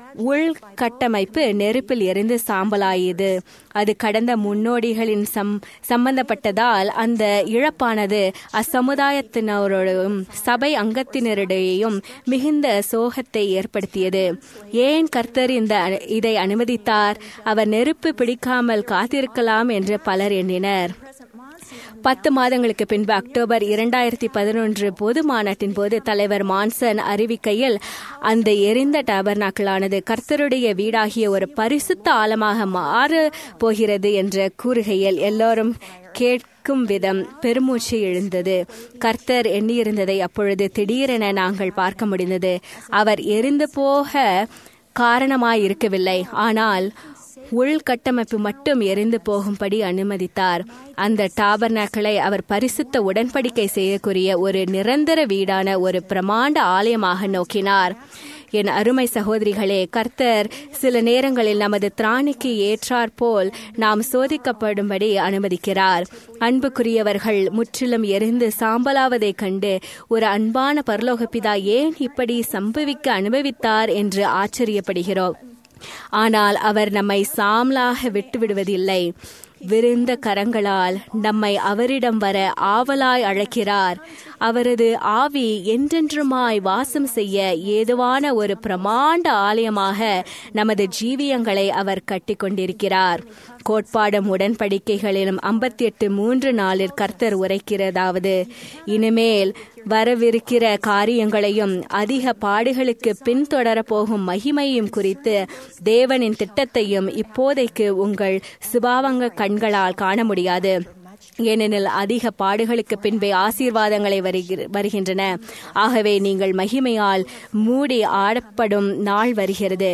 உள்கட்டமைப்பு நெருப்பில் எரிந்து சாம்பலாயது அது கடந்த முன்னோடிகளின் சம் சம்பந்தப்பட்டதால் அந்த இழப்பானது அச்சமுதாயத்தினரோடும் சபை அங்கத்தினரிடையேயும் மிகுந்த சோகத்தை ஏற்படுத்தியது ஏன் கர்த்தர் இந்த இதை அனுமதித்தார் அவர் நெருப்பு பிடிக்காமல் காத்திருக்கலாம் என்று பலர் எண்ணினர் பத்து மாதங்களுக்கு பின்பு அக்டோபர் இரண்டாயிரத்தி பதினொன்று பொது மாநாட்டின் போது தலைவர் மான்சன் அறிவிக்கையில் அந்த எரிந்த டபர்நாக்களானது கர்த்தருடைய வீடாகிய ஒரு பரிசுத்த ஆழமாக மாற போகிறது என்ற கூறுகையில் எல்லோரும் கேட்கும் விதம் பெருமூச்சு எழுந்தது கர்த்தர் எண்ணியிருந்ததை அப்பொழுது திடீரென நாங்கள் பார்க்க முடிந்தது அவர் எரிந்து போக காரணமாயிருக்கவில்லை ஆனால் உள்கட்டமைப்பு மட்டும் எரிந்து போகும்படி அனுமதித்தார் அந்த டாபர்னாக்களை அவர் பரிசுத்த உடன்படிக்கை செய்யக்கூடிய ஒரு நிரந்தர வீடான ஒரு பிரமாண்ட ஆலயமாக நோக்கினார் என் அருமை சகோதரிகளே கர்த்தர் சில நேரங்களில் நமது திராணிக்கு ஏற்றாற்போல் நாம் சோதிக்கப்படும்படி அனுமதிக்கிறார் அன்புக்குரியவர்கள் முற்றிலும் எரிந்து சாம்பலாவதைக் கண்டு ஒரு அன்பான பரலோகப்பிதா ஏன் இப்படி சம்பவிக்க அனுபவித்தார் என்று ஆச்சரியப்படுகிறோம் ஆனால் அவர் நம்மை சாம்லாக விட்டுவிடுவதில்லை விருந்த கரங்களால் நம்மை அவரிடம் வர ஆவலாய் அழைக்கிறார் அவரது ஆவி என்றென்றுமாய் வாசம் செய்ய ஏதுவான ஒரு பிரமாண்ட ஆலயமாக நமது ஜீவியங்களை அவர் கட்டிக்கொண்டிருக்கிறார் கோட்பாடும் உடன்படிக்கைகளிலும் ஐம்பத்தி எட்டு மூன்று நாளில் கர்த்தர் உரைக்கிறதாவது இனிமேல் வரவிருக்கிற காரியங்களையும் அதிக பாடுகளுக்கு பின்தொடர போகும் மகிமையும் குறித்து தேவனின் திட்டத்தையும் இப்போதைக்கு உங்கள் சுபாவங்க கண்களால் காண முடியாது ஏனெனில் அதிக பாடுகளுக்கு பின்பே ஆசீர்வாதங்களை வருகின்றன ஆகவே நீங்கள் மகிமையால் மூடி ஆடப்படும் நாள் வருகிறது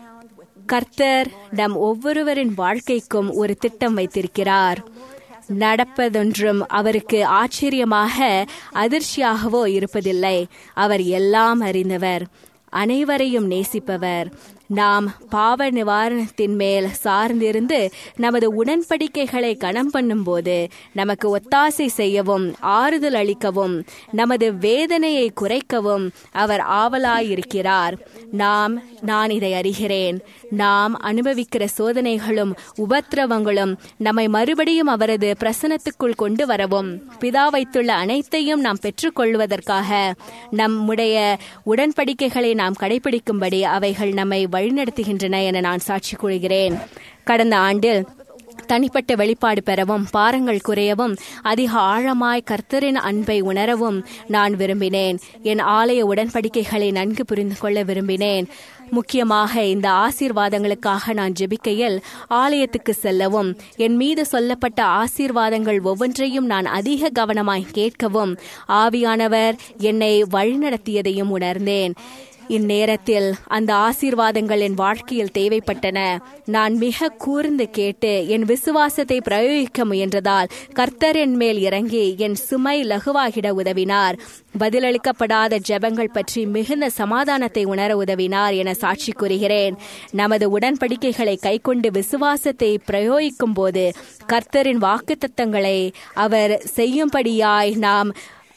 கர்த்தர் நம் ஒவ்வொருவரின் வாழ்க்கைக்கும் ஒரு திட்டம் வைத்திருக்கிறார் நடப்பதொன்றும் அவருக்கு ஆச்சரியமாக அதிர்ச்சியாகவோ இருப்பதில்லை அவர் எல்லாம் அறிந்தவர் அனைவரையும் நேசிப்பவர் நாம் பாவ நிவாரணத்தின் மேல் சார்ந்திருந்து நமது உடன்படிக்கைகளை கணம் பண்ணும்போது நமக்கு ஒத்தாசை செய்யவும் ஆறுதல் அளிக்கவும் நமது வேதனையை குறைக்கவும் அவர் ஆவலாயிருக்கிறார் நாம் நான் இதை அறிகிறேன் நாம் அனுபவிக்கிற சோதனைகளும் உபத்திரவங்களும் நம்மை மறுபடியும் அவரது பிரசனத்துக்குள் கொண்டு வரவும் பிதா வைத்துள்ள அனைத்தையும் நாம் பெற்றுக்கொள்வதற்காக நம்முடைய உடன்படிக்கைகளை நாம் கடைபிடிக்கும்படி அவைகள் நம்மை வழிநடத்துகின்றன என நான் சாட்சி கூறுகிறேன் கடந்த ஆண்டில் தனிப்பட்ட வெளிப்பாடு பெறவும் பாரங்கள் குறையவும் அதிக ஆழமாய் கர்த்தரின் அன்பை உணரவும் நான் விரும்பினேன் என் ஆலய உடன்படிக்கைகளை நன்கு புரிந்து கொள்ள விரும்பினேன் முக்கியமாக இந்த ஆசீர்வாதங்களுக்காக நான் ஜெபிக்கையில் ஆலயத்துக்கு செல்லவும் என் மீது சொல்லப்பட்ட ஆசீர்வாதங்கள் ஒவ்வொன்றையும் நான் அதிக கவனமாய் கேட்கவும் ஆவியானவர் என்னை வழிநடத்தியதையும் உணர்ந்தேன் இந்நேரத்தில் அந்த ஆசீர்வாதங்கள் என் வாழ்க்கையில் தேவைப்பட்டன நான் மிக கூர்ந்து கேட்டு என் விசுவாசத்தை பிரயோகிக்க முயன்றதால் கர்த்தர் என் மேல் இறங்கி என் சுமை லகுவாகிட உதவினார் பதிலளிக்கப்படாத ஜெபங்கள் பற்றி மிகுந்த சமாதானத்தை உணர உதவினார் என சாட்சி கூறுகிறேன் நமது உடன்படிக்கைகளை கைக்கொண்டு விசுவாசத்தை பிரயோகிக்கும் போது கர்த்தரின் வாக்குத்தத்தங்களை அவர் செய்யும்படியாய் நாம்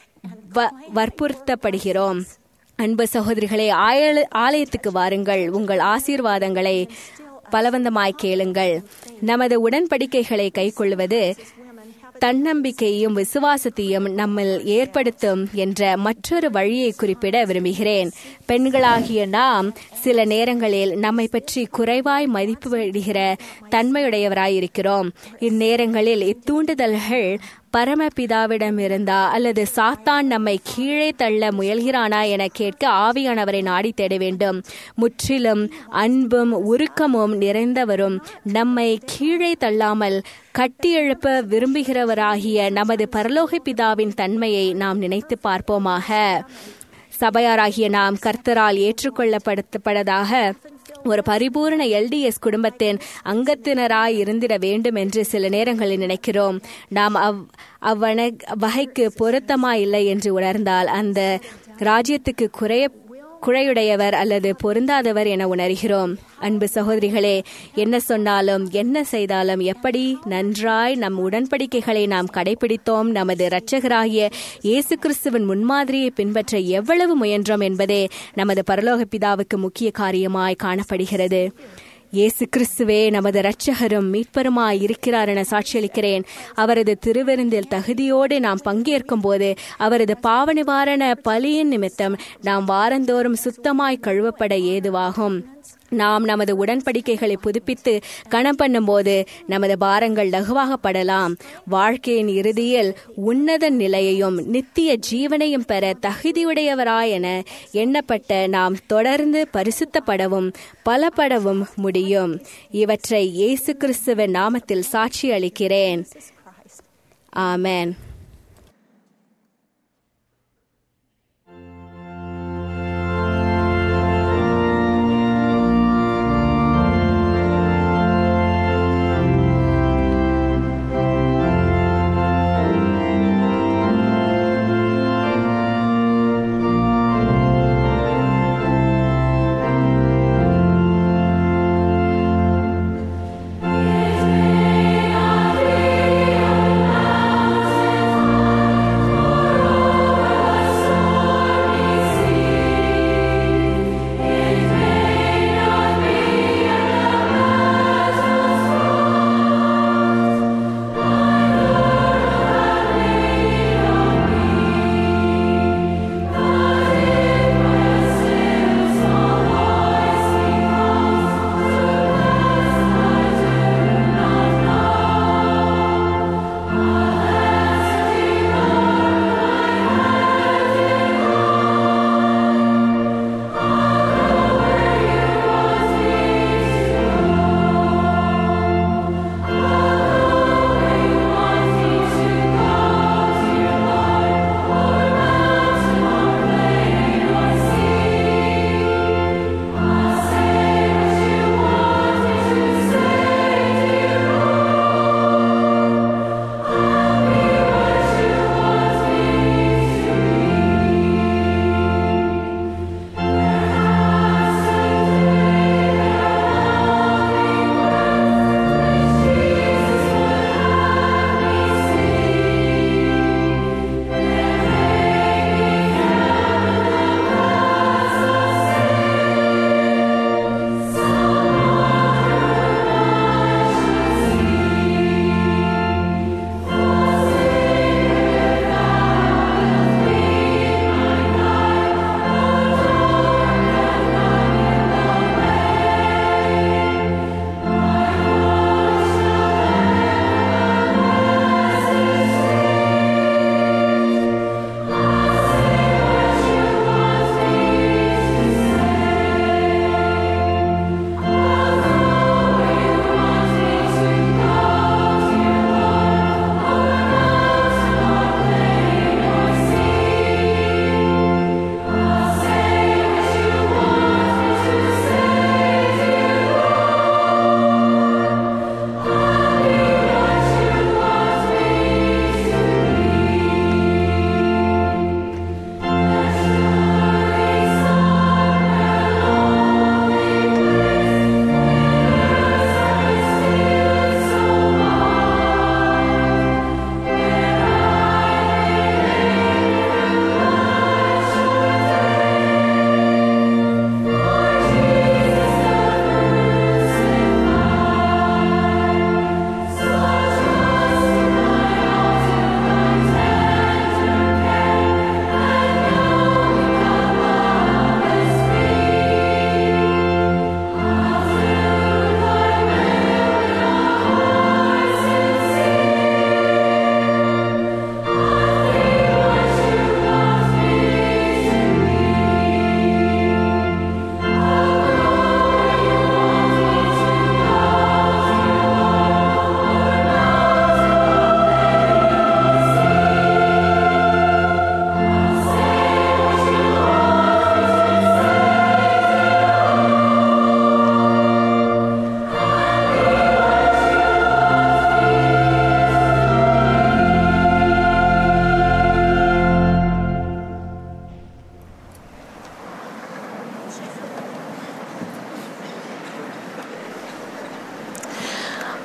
வற்புறுத்தப்படுகிறோம் அன்பு சகோதரிகளே ஆலயத்துக்கு வாருங்கள் உங்கள் ஆசீர்வாதங்களை பலவந்தமாய் கேளுங்கள் நமது உடன்படிக்கைகளை கைக்கொள்வது தன்னம்பிக்கையும் விசுவாசத்தையும் நம்மில் ஏற்படுத்தும் என்ற மற்றொரு வழியை குறிப்பிட விரும்புகிறேன் பெண்களாகிய நாம் சில நேரங்களில் நம்மை பற்றி குறைவாய் மதிப்பிடுகிற தன்மையுடையவராயிருக்கிறோம் இந்நேரங்களில் இத்தூண்டுதல்கள் பரமபிதாவிடம் இருந்தா அல்லது சாத்தான் நம்மை கீழே தள்ள முயல்கிறானா என கேட்க ஆவியானவரை நாடி தேட வேண்டும் முற்றிலும் அன்பும் உருக்கமும் நிறைந்தவரும் நம்மை கீழே தள்ளாமல் கட்டியெழுப்ப விரும்புகிறவராகிய நமது பரலோக பிதாவின் தன்மையை நாம் நினைத்து பார்ப்போமாக சபையாராகிய நாம் கர்த்தரால் ஏற்றுக்கொள்ளப்படுத்தப்படதாக ஒரு பரிபூர்ண எல்டிஎஸ் குடும்பத்தின் அங்கத்தினராய் இருந்திட வேண்டும் என்று சில நேரங்களில் நினைக்கிறோம் நாம் அவ் அவ்வன வகைக்கு பொருத்தமா இல்லை என்று உணர்ந்தால் அந்த ராஜ்யத்துக்கு குறைய குழையுடையவர் அல்லது பொருந்தாதவர் என உணர்கிறோம் அன்பு சகோதரிகளே என்ன சொன்னாலும் என்ன செய்தாலும் எப்படி நன்றாய் நம் உடன்படிக்கைகளை நாம் கடைபிடித்தோம் நமது இரட்சகராகிய இயேசு கிறிஸ்துவின் முன்மாதிரியை பின்பற்ற எவ்வளவு முயன்றோம் என்பதே நமது பரலோக பிதாவுக்கு முக்கிய காரியமாய் காணப்படுகிறது இயேசு கிறிஸ்துவே நமது இரட்சகரும் மீட்பருமாய் இருக்கிறார் என சாட்சியளிக்கிறேன் அவரது திருவிருந்தில் தகுதியோடு நாம் பங்கேற்கும் போது அவரது பாவ நிவாரண பலியின் நிமித்தம் நாம் வாரந்தோறும் சுத்தமாய் கழுவப்பட ஏதுவாகும் நாம் நமது உடன்படிக்கைகளை புதுப்பித்து கணம் பண்ணும்போது நமது பாரங்கள் லகுவாகப்படலாம் வாழ்க்கையின் இறுதியில் உன்னத நிலையையும் நித்திய ஜீவனையும் பெற தகுதியுடையவராயென எண்ணப்பட்ட நாம் தொடர்ந்து பரிசுத்தப்படவும் பலப்படவும் முடியும் இவற்றை இயேசு கிறிஸ்துவின் நாமத்தில் சாட்சி அளிக்கிறேன் ஆமென் Yes, may I be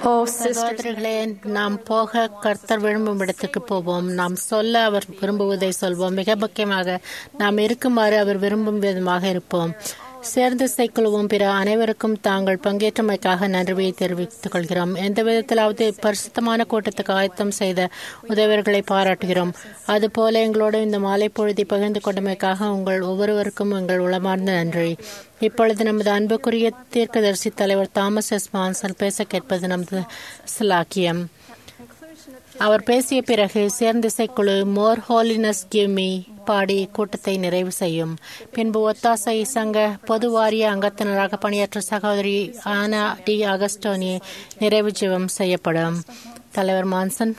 Oh, sisters, சகோதரர்களே நாம் போக கர்த்தர் விரும்பும் இடத்துக்கு போவோம் நாம் சொல்ல அவர் விரும்புவதை சொல்வோம் மிக முக்கியமாக நாம் இருக்குமாறு அவர் விரும்பும் விதமாக இருப்போம் சேர்ந்து இசைக்குழுவும் பிற அனைவருக்கும் தாங்கள் பங்கேற்றமைக்காக நன்றியை தெரிவித்துக் கொள்கிறோம் எந்த விதத்திலாவது பரிசுத்தமான கூட்டத்துக்கு ஆயத்தம் செய்த உதவியர்களை பாராட்டுகிறோம் அதுபோல எங்களோடு இந்த மாலை பொழுதை பகிர்ந்து கொண்டமைக்காக உங்கள் ஒவ்வொருவருக்கும் எங்கள் உளமார்ந்த நன்றி இப்பொழுது நமது அன்புக்குரிய தீர்க்கதரிசி தலைவர் தாமஸ் எஸ் மான்சல் பேச கேட்பது நமது சிலாக்கியம் அவர் பேசிய பிறகு சேர்ந்திசைக்குழு மோர் ஹோலினஸ் கிவ் மீ பாடி கூட்டத்தை நிறைவு செய்யும் பின்பு ஒத்தாசை சங்க பொது வாரிய அங்கத்தினராக பணியாற்ற சகோதரி ஆனா டி அகஸ்டோனி நிறைவு ஜெபம் செய்யப்படும் தலைவர் மான்சன்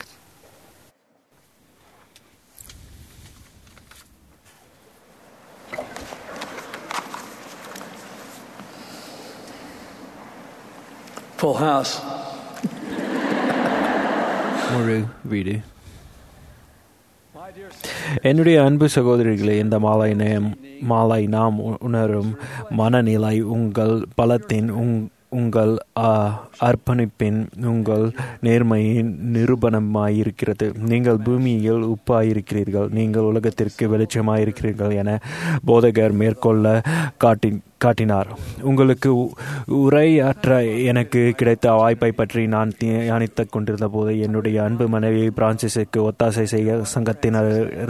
Full house. முழு வீடு என்னுடைய அன்பு சகோதரிகளே இந்த மாலை நேம் மாலை நாம் உ- உணரும் மனநிலை உங்கள் பலத்தின் உங் உங்கள் ஆ, அர்ப்பணிப்பின் உங்கள் நேர்மையின் நிரூபணமாயிருக்கிறது நீங்கள் பூமியில் உப்பாயிருக்கிறீர்கள் நீங்கள் உலகத்திற்கு வெளிச்சமாயிருக்கிறீர்கள் என போதகர் மேற்கொள்ள காட்டி காட்டினார் உங்களுக்கு உ- உரையாற்ற எனக்கு கிடைத்த வாய்ப்பை பற்றி நான் தியானித்துக் கொண்டிருந்த போது என்னுடைய அன்பு மனைவி பிரான்சிஸுக்கு ஒத்தாசை செய்ய சங்கத்தினர்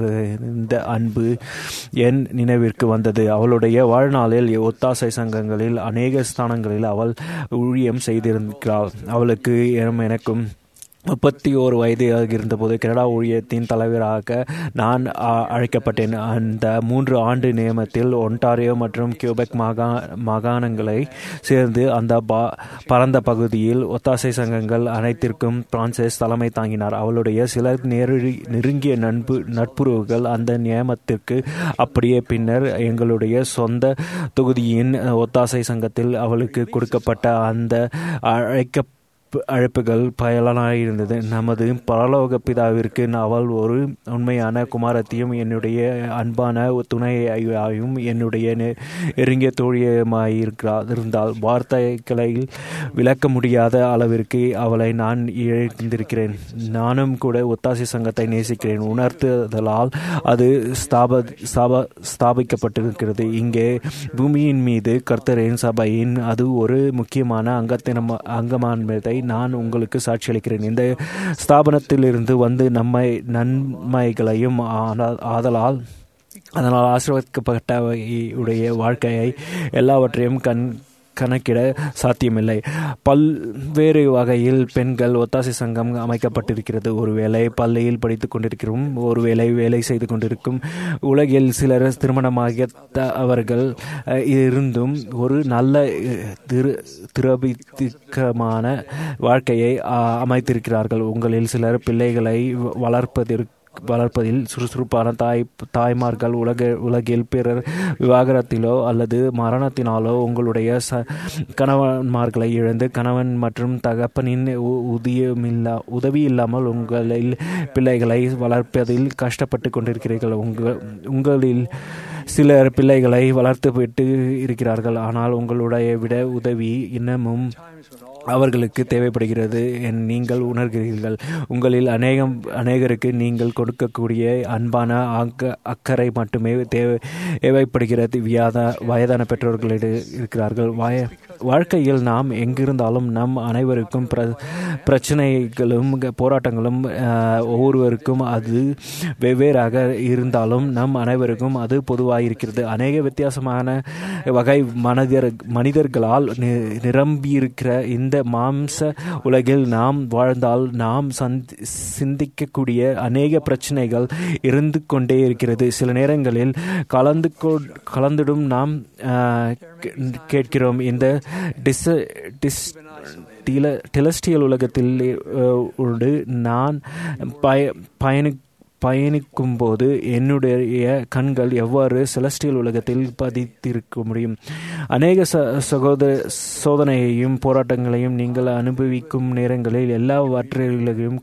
இந்த அன்பு என் நினைவிற்கு வந்தது அவளுடைய வாழ்நாளில் ஒத்தாசை சங்கங்களில் அநேக ஸ்தானங்களில் அவள் ஊழியம் செய்திருக்கிறாள் அவளுக்கு எனும் எனக்கும் முப்பத்தி ஓரு வயதாக இருந்தபோது கனடா ஊழியத்தின் தலைவராக நான் அ- அழைக்கப்பட்டேன் அந்த மூன்று ஆண்டு நியமத்தில் ஒன்டாரியோ மற்றும் கியூபெக் மாகா மாகாணங்களை சேர்ந்து அந்த பா- பரந்த பகுதியில் ஒத்தாசை சங்கங்கள் அனைத்திற்கும் பிரான்சிஸ் தலைமை தாங்கினார் அவளுடைய சில நேரடி நெருங்கிய நட்பு நட்புறவுகள் அந்த நியமத்திற்கு அப்படியே பின்னர் எங்களுடைய சொந்த தொகுதியின் ஒத்தாசை சங்கத்தில் அவளுக்கு கொடுக்கப்பட்ட அந்த அழைக்க அழைப்புகள் பயனாயிருந்தது நமது பரலோக பிதாவிற்கு அவள் ஒரு உண்மையான குமாரத்தையும் என்னுடைய அன்பான துணையாயும் என்னுடைய நெ- நெருங்கிய தோழியுமாயிருக்கிறார் இருந்தால் வார்த்தைகளில் விளக்க முடியாத அளவிற்கு அவளை நான் இழந்திருக்கிறேன் நானும் கூட ஒத்தாசி சங்கத்தை நேசிக்கிறேன் உணர்த்துதலால் அது ஸ்தாப ஸ்தாப ஸ்தாபிக்கப்பட்டிருக்கிறது இங்கே பூமியின் மீது கர்த்தரின் சபையின் அது ஒரு முக்கியமான அங்கத்தினம் அங்கமானதை நான் உங்களுக்கு சாட்சியளிக்கிறேன் இந்த ஸ்தாபனத்திலிருந்து வந்து நம்மை நன்மைகளையும் ஆனா- ஆதலால் அதனால் ஆசீர்வதிக்கப்பட்ட உடைய வாழ்க்கையை எல்லாவற்றையும் கண் கணக்கிட சாத்தியமில்லை பல்வேறு வகையில் பெண்கள் ஒத்தாசை சங்கம் அமைக்கப்பட்டிருக்கிறது ஒருவேளை பள்ளியில் படித்துக் கொண்டிருக்கிறோம் ஒருவேளை வேலை செய்து கொண்டிருக்கும் உலகில் சிலர் திருமணமாக அவர்கள் அஹ், இருந்தும் ஒரு நல்ல அஹ், திரு திரபித்திக்கமான வாழ்க்கையை அஹ், அமைத்திருக்கிறார்கள் உங்களில் சிலர் பிள்ளைகளை வளர்ப்பதற்கு வளர்ப்பதில் சுறுசுறுப்பான தாய் தாய்மார்கள் உலக உலகில் பிறர் விவாகரத்திலோ அல்லது மரணத்தினாலோ உங்களுடைய ச கணவன்மார்களை இழந்து கணவன் மற்றும் தகப்பனின் உ- உதவியில்லா உதவி இல்லாமல் உங்களில் பிள்ளைகளை வளர்ப்பதில் கஷ்டப்பட்டு கொண்டிருக்கிறீர்கள் உங்கள் உங்களில் சிலர் பிள்ளைகளை வளர்த்து விட்டு இருக்கிறார்கள் ஆனால் உங்களுடைய விட உதவி இன்னமும் அவர்களுக்கு தேவைப்படுகிறது என் நீங்கள் உணர்கிறீர்கள் உங்களில் அநேகம் அநேகருக்கு நீங்கள் கொடுக்கக்கூடிய அன்பான அக்க அக்கறை மட்டுமே தேவை தேவைப்படுகிறது வியாத வயதான பெற்றோர்களிடம் இருக்கிறார்கள் வய வாழ்க்கையில் நாம் எங்கிருந்தாலும் நம் அனைவருக்கும் பிர பிரச்சனைகளும் போராட்டங்களும் அஹ், ஒவ்வொருவருக்கும் அது வெவ்வேறாக இருந்தாலும் நம் அனைவருக்கும் அது பொதுவாயிருக்கிறது அநேக வித்தியாசமான வகை மனிதர் மனிதர்களால் நி- நிரம்பியிருக்கிற இந்த மாம்ச உலகில் நாம் வாழ்ந்தால் நாம் சந்தி சிந்திக்கக்கூடிய அநேக பிரச்சனைகள் இருந்து கொண்டே இருக்கிறது சில நேரங்களில் கலந்து கொ- கலந்துடும் நாம் ஆஹ், கே- கேட்கிறோம் இந்த டிஸ் டிஸ் டில டெலஸ்டியல் உலகத்தில் அஹ், உண்டு நான் பய பயணி பயணிக்கும்போது என்னுடைய கண்கள் எவ்வாறு செலஸ்டியல் உலகத்தில் பதித்திருக்க முடியும் அநேக ச சகோதர சோதனையையும் போராட்டங்களையும் நீங்கள் அனுபவிக்கும் நேரங்களில் எல்லாவற்றையும்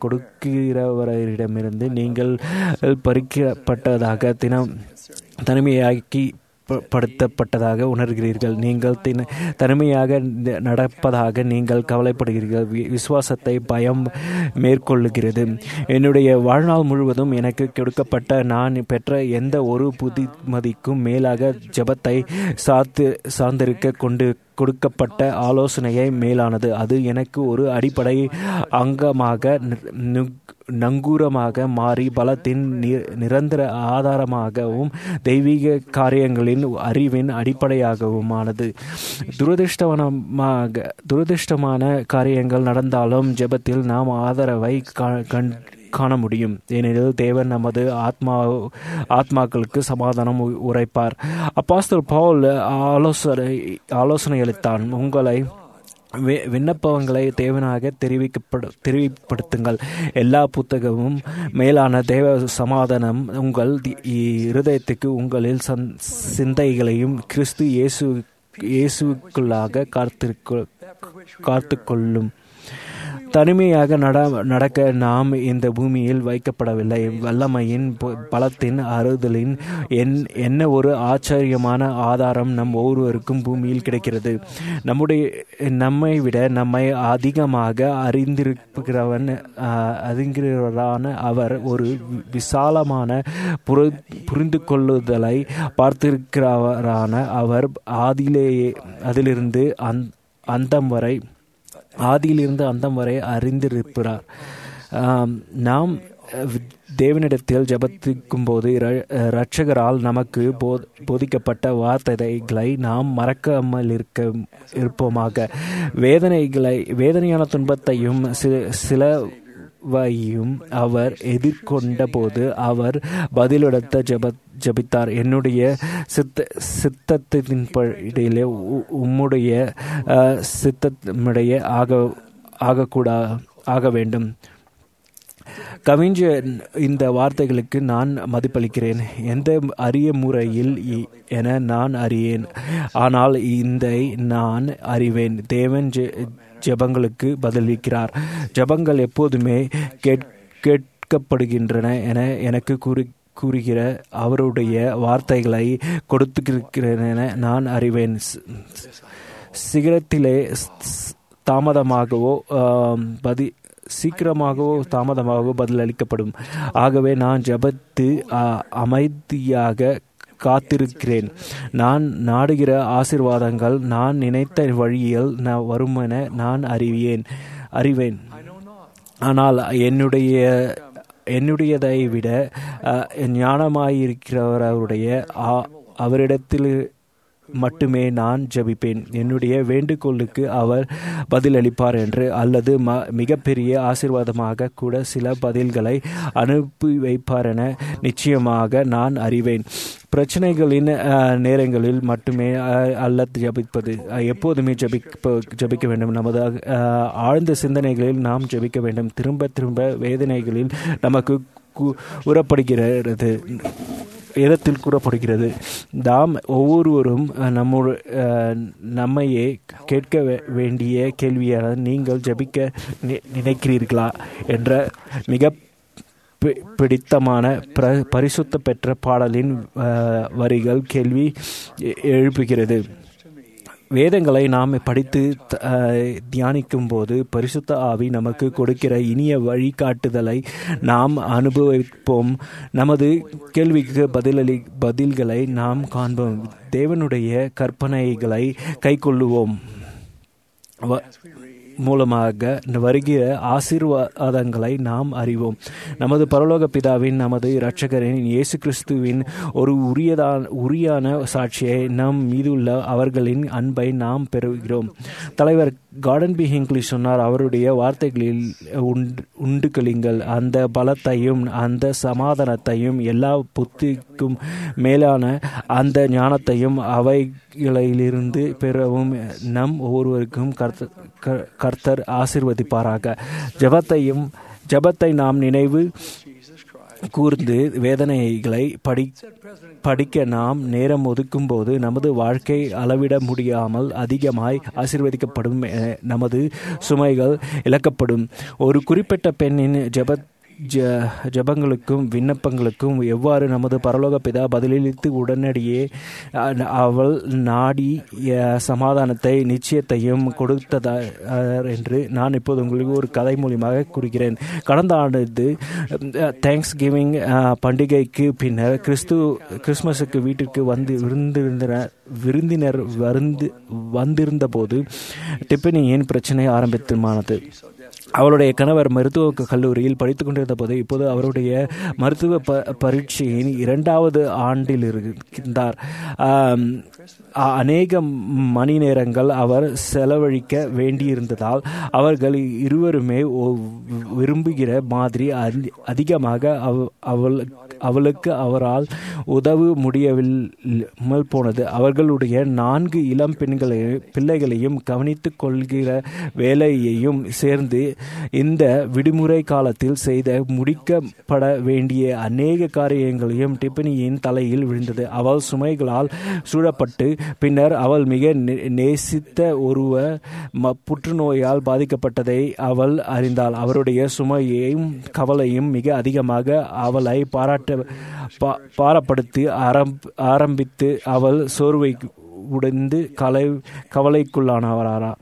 கொடுக்கிறவரிடமிருந்து நீங்கள் பறிக்கப்பட்டதாக தினம் தனிமையாக்கி படுத்தப்பட்டதாக உணர்கிறீர்கள் நீங்கள் தின தனிமையாக நடப்பதாக நீங்கள் கவலைப்படுகிறீர்கள் விசுவாசத்தை பயம் மேற்கொள்ளுகிறது என்னுடைய வாழ்நாள் முழுவதும் எனக்கு கொடுக்கப்பட்ட நான் பெற்ற எந்த ஒரு புத்திமதிக்கும் மேலாக ஜபத்தை சாத்து சார்ந்திருக்க கொண்டு கொடுக்கப்பட்ட ஆலோசனையை மேலானது அது எனக்கு ஒரு அடிப்படை அங்கமாக நங்கூரமாக மாறி பலத்தின் நிரந்தர ஆதாரமாகவும் தெய்வீக காரியங்களின் அறிவின் அடிப்படையாகவுமானது துரதிருஷ்டவனமாக துரதிருஷ்டமான காரியங்கள் நடந்தாலும் ஜெபத்தில் நாம் ஆதரவை கண் காண முடியும் ஏனெனில் தேவன் நமது ஆத்மா ஆத்மாக்களுக்கு சமாதானம் உரைப்பார் அப்பாஸ்தர் பவுல் ஆலோசனை ஆலோசனை அளித்தான் உங்களை விண்ணப்பங்களை தேவனாக தெரிவிக்கப்படு தெரிவிப்படுத்துங்கள் எல்லா புத்தகமும் மேலான தேவ சமாதானம் உங்கள் இருதயத்துக்கு உங்களில் சந் சிந்தைகளையும் கிறிஸ்து இயேசு இயேசுக்குள்ளாக காத்திருக்க காத்து கொள்ளும் தனிமையாக நட நடக்க நாம் இந்த பூமியில் வைக்கப்படவில்லை வல்லமையின் பலத்தின் அறுதலின் என் என்ன ஒரு ஆச்சரியமான ஆதாரம் நம் ஒவ்வொருவருக்கும் பூமியில் கிடைக்கிறது நம்முடைய நம்மை விட நம்மை அதிகமாக அறிந்திருக்கிறவன் அறிந்திருவரான அவர் ஒரு விசாலமான புரி புரிந்து கொள்ளுதலை பார்த்திருக்கிறவரான அவர் ஆதிலேயே அதிலிருந்து அந் அந்தம் வரை ஆதியிலிருந்து அந்தம் வரை அறிந்திருக்கிறார் நாம் தேவனிடத்தில் ஜபத்திக்கும் போது இரட்சகரால் நமக்கு போதிக்கப்பட்ட வார்த்தைகளை நாம் மறக்காமல் இருக்க இருப்போமாக வேதனைகளை வேதனையான துன்பத்தையும் சில வையும் அவர் எதிர்கொண்ட போது அவர் பதிலெடுத்த ஜப ஜபித்தார் என்னுடைய சித்த சித்தத்தின்படியிலே உம்முடைய சித்தமுடைய ஆக ஆகக்கூடா ஆக வேண்டும் கவிஞர் இந்த வார்த்தைகளுக்கு நான் மதிப்பளிக்கிறேன் எந்த அரிய முறையில் என நான் அறியேன் ஆனால் இந்த நான் அறிவேன் தேவன் ஜபங்களுக்கு பதிலளிக்கிறார் ஜபங்கள் எப்போதுமே கேட்கப்படுகின்றன என எனக்கு கூறி கூறுகிற அவருடைய வார்த்தைகளை கொடுத்துக்கிறேன் என நான் அறிவேன் சிகரத்திலே தாமதமாகவோ பதி சீக்கிரமாகவோ தாமதமாகவோ பதிலளிக்கப்படும் ஆகவே நான் ஜபத்து அமைதியாக காத்திருக்கிறேன் நான் நாடுகிற ஆசிர்வாதங்கள் நான் நினைத்த வழியில் நான் வரும் என நான் அறிவியேன் அறிவேன் ஆனால் என்னுடைய என்னுடையதை விட ஞானமாயிருக்கிறவருடைய அவரிடத்தில் மட்டுமே நான் ஜபிப்பேன் என்னுடைய வேண்டுகோளுக்கு அவர் பதிலளிப்பார் என்று அல்லது ம மிகப்பெரிய ஆசிர்வாதமாக கூட சில பதில்களை அனுப்பி வைப்பார் என நிச்சயமாக நான் அறிவேன் பிரச்சனைகளின் நேரங்களில் மட்டுமே அல்ல ஜபிப்பது எப்போதுமே ஜபிக்க ஜபிக்க வேண்டும் நமது ஆழ்ந்த சிந்தனைகளில் நாம் ஜபிக்க வேண்டும் திரும்ப திரும்ப வேதனைகளில் நமக்கு கூறப்படுகிறது இடத்தில் கூறப்படுகிறது தாம் ஒவ்வொருவரும் நம்முடைய நம்மையே கேட்க வேண்டிய கேள்வியான நீங்கள் ஜபிக்க நினைக்கிறீர்களா என்ற மிக பிடித்தமான பிர பரிசுத்த பெற்ற பாடலின் வரிகள் கேள்வி எழுப்புகிறது வேதங்களை நாம் படித்து தியானிக்கும் போது பரிசுத்த ஆவி நமக்கு கொடுக்கிற இனிய வழிகாட்டுதலை நாம் அனுபவிப்போம் நமது கேள்விக்கு பதிலளி பதில்களை நாம் காண்போம் தேவனுடைய கற்பனைகளை கைக்கொள்ளுவோம் மூலமாக வருகிற ஆசீர்வாதங்களை நாம் அறிவோம் நமது பரலோக பிதாவின் நமது இரட்சகரின் இயேசு கிறிஸ்துவின் ஒரு உரியதான் உரியான சாட்சியை நம் மீதுள்ள அவர்களின் அன்பை நாம் பெறுகிறோம் தலைவர் கார்டன் பி ஹிங்க்லி சொன்னார் அவருடைய வார்த்தைகளில் உண்டு உண்டு கழிங்கள் அந்த பலத்தையும் அந்த சமாதானத்தையும் எல்லா புத்திக்கும் மேலான அந்த ஞானத்தையும் அவைகளிலிருந்து பெறவும் நம் ஒவ்வொருவருக்கும் கர்த்த கர்த்தர் ஆசிர்வதிப்பாராக ஜபத்தையும் ஜபத்தை நாம் நினைவு கூர்ந்து வேதனைகளை படி படிக்க நாம் நேரம் ஒதுக்கும் போது நமது வாழ்க்கை அளவிட முடியாமல் அதிகமாய் ஆசிர்வதிக்கப்படும் நமது சுமைகள் இழக்கப்படும் ஒரு குறிப்பிட்ட பெண்ணின் ஜப ஜ ஜபங்களுக்கும் விண்ணப்பங்களுக்கும் எவ்வாறு நமது பரலோக பிதா பதிலளித்து உடனடியே அ- அவள் நாடி அ, சமாதானத்தை நிச்சயத்தையும் கொடுத்ததார் என்று நான் இப்போது உங்களுக்கு ஒரு கதை மூலியமாக கூறுகிறேன் கடந்த ஆண்டு தேங்க்ஸ் கிவிங் பண்டிகைக்கு பின்னர் கிறிஸ்து கிறிஸ்மஸுக்கு வீட்டிற்கு வந்து விருந்திருந்த விருந்தினர் வருந்து வந்திருந்த போது டிப்பனியின் பிரச்சனை ஆரம்பித்தமானது அவளுடைய கணவர் மருத்துவ கல்லூரியில் படித்துக் கொண்டிருந்த போது இப்போது அவருடைய மருத்துவ ப பரீட்சையின் இரண்டாவது ஆண்டில் இருந்தார் ஆம், அ- அநேக மணி நேரங்கள் அவர் செலவழிக்க வேண்டியிருந்ததால் அவர்கள் இருவருமே ஒ- விரும்புகிற மாதிரி அதி- அதிகமாக அவ- அவள் அவளுக்கு அவரால் உதவ முடியவில்லை போனது அவர்களுடைய நான்கு இளம் பெண்களை பிள்ளைகளையும் கவனித்துக் கொள்கிற வேலையையும் சேர்ந்து இந்த விடுமுறை காலத்தில் செய்த முடிக்கப்பட வேண்டிய அநேக காரியங்களையும் டிப்பனியின் தலையில் விழுந்தது அவள் சுமைகளால் சூழப்பட்டு பின்னர் அவள் மிக நே- நேசித்த ஒருவர் ம- புற்றுநோயால் பாதிக்கப்பட்டதை அவள் அறிந்தாள் அவருடைய சுமையையும் கவலையும் மிக அதிகமாக அவளை பாராட்ட பா- பாரப்படுத்தி ஆரம்ப ஆரம்பித்து அவள் சோர்வை உடைந்து கலை கவலைக்குள்ளானவரா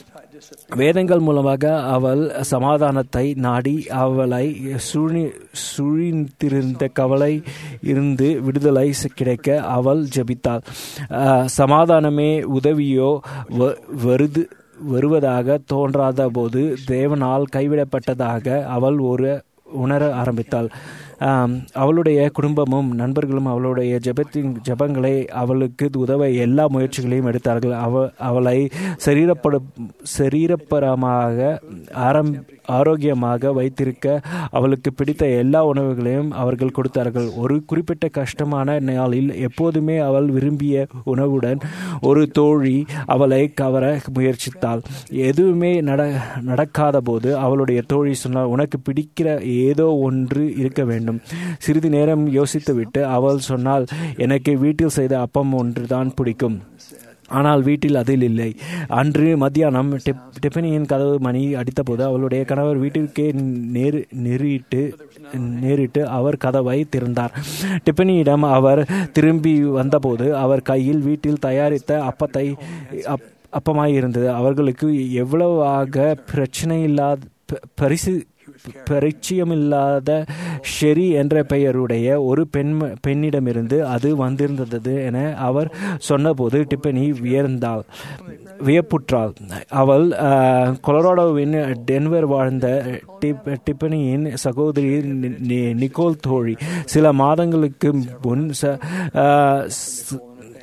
வேதங்கள் மூலமாக அவள் சமாதானத்தை நாடி அவளை சூழி சூழ்ந்திருந்த கவலை இருந்து விடுதலை கிடைக்க அவள் ஜெபித்தாள் அஹ், சமாதானமே உதவியோ வ- வருது வருவதாக தோன்றாத போது தேவனால் கைவிடப்பட்டதாக அவள் ஒரு உணர ஆரம்பித்தாள் ஆம், அவளுடைய குடும்பமும் நண்பர்களும் அவளுடைய ஜெபத்தின் ஜெபங்களை அவளுக்கு உதவ எல்லா முயற்சிகளையும் எடுத்தார்கள் அவ அவளை சரீரப்படு சரீரப்பரமாக ஆரம் ஆரோக்கியமாக வைத்திருக்க அவளுக்கு பிடித்த எல்லா உணவுகளையும் அவர்கள் கொடுத்தார்கள் ஒரு குறிப்பிட்ட கஷ்டமான நாளில் எப்போதுமே அவள் விரும்பிய உணவுடன் ஒரு தோழி அவளை கவர முயற்சித்தாள் எதுவுமே நட நடக்காத போது அவளுடைய தோழி சொன்னாள் உனக்கு பிடிக்கிற ஏதோ ஒன்று இருக்க வேண்டும் சிறிது நேரம் யோசித்துவிட்டு அவள் சொன்னால் எனக்கு வீட்டில் செய்த அப்பம் ஒன்றுதான் பிடிக்கும் ஆனால் வீட்டில் அதில் இல்லை அன்று மத்தியானம் டிப் டிஃபனியின் கதவு மணி அடித்தபோது அவளுடைய கணவர் வீட்டிற்கே நேரு நெறிட்டு நேரிட்டு அவர் கதவை திறந்தார் டிஃபனியிடம் அவர் திரும்பி வந்தபோது அவர் கையில் வீட்டில் தயாரித்த அப்பத்தை அப் அப்பமாயிருந்தது அவர்களுக்கு எவ்வளவாக பிரச்சனை இல்லாத ப- பரிசு பரிச்சயமில்லாத ஷெரி என்ற பெயருடைய ஒரு பெண் பெண்ணிடமிருந்து அது வந்திருந்தது என அவர் சொன்னபோது டிப்பனி வியர்ந்தாள் வியப்புற்றாள் அவள் அஹ், கொலராடோவின் டென்வர் வாழ்ந்த டிப் டிப்பனியின் சகோதரி நி- நி- நிக்கோல் தோழி சில மாதங்களுக்கு முன் ச- அஹ், ஸ்-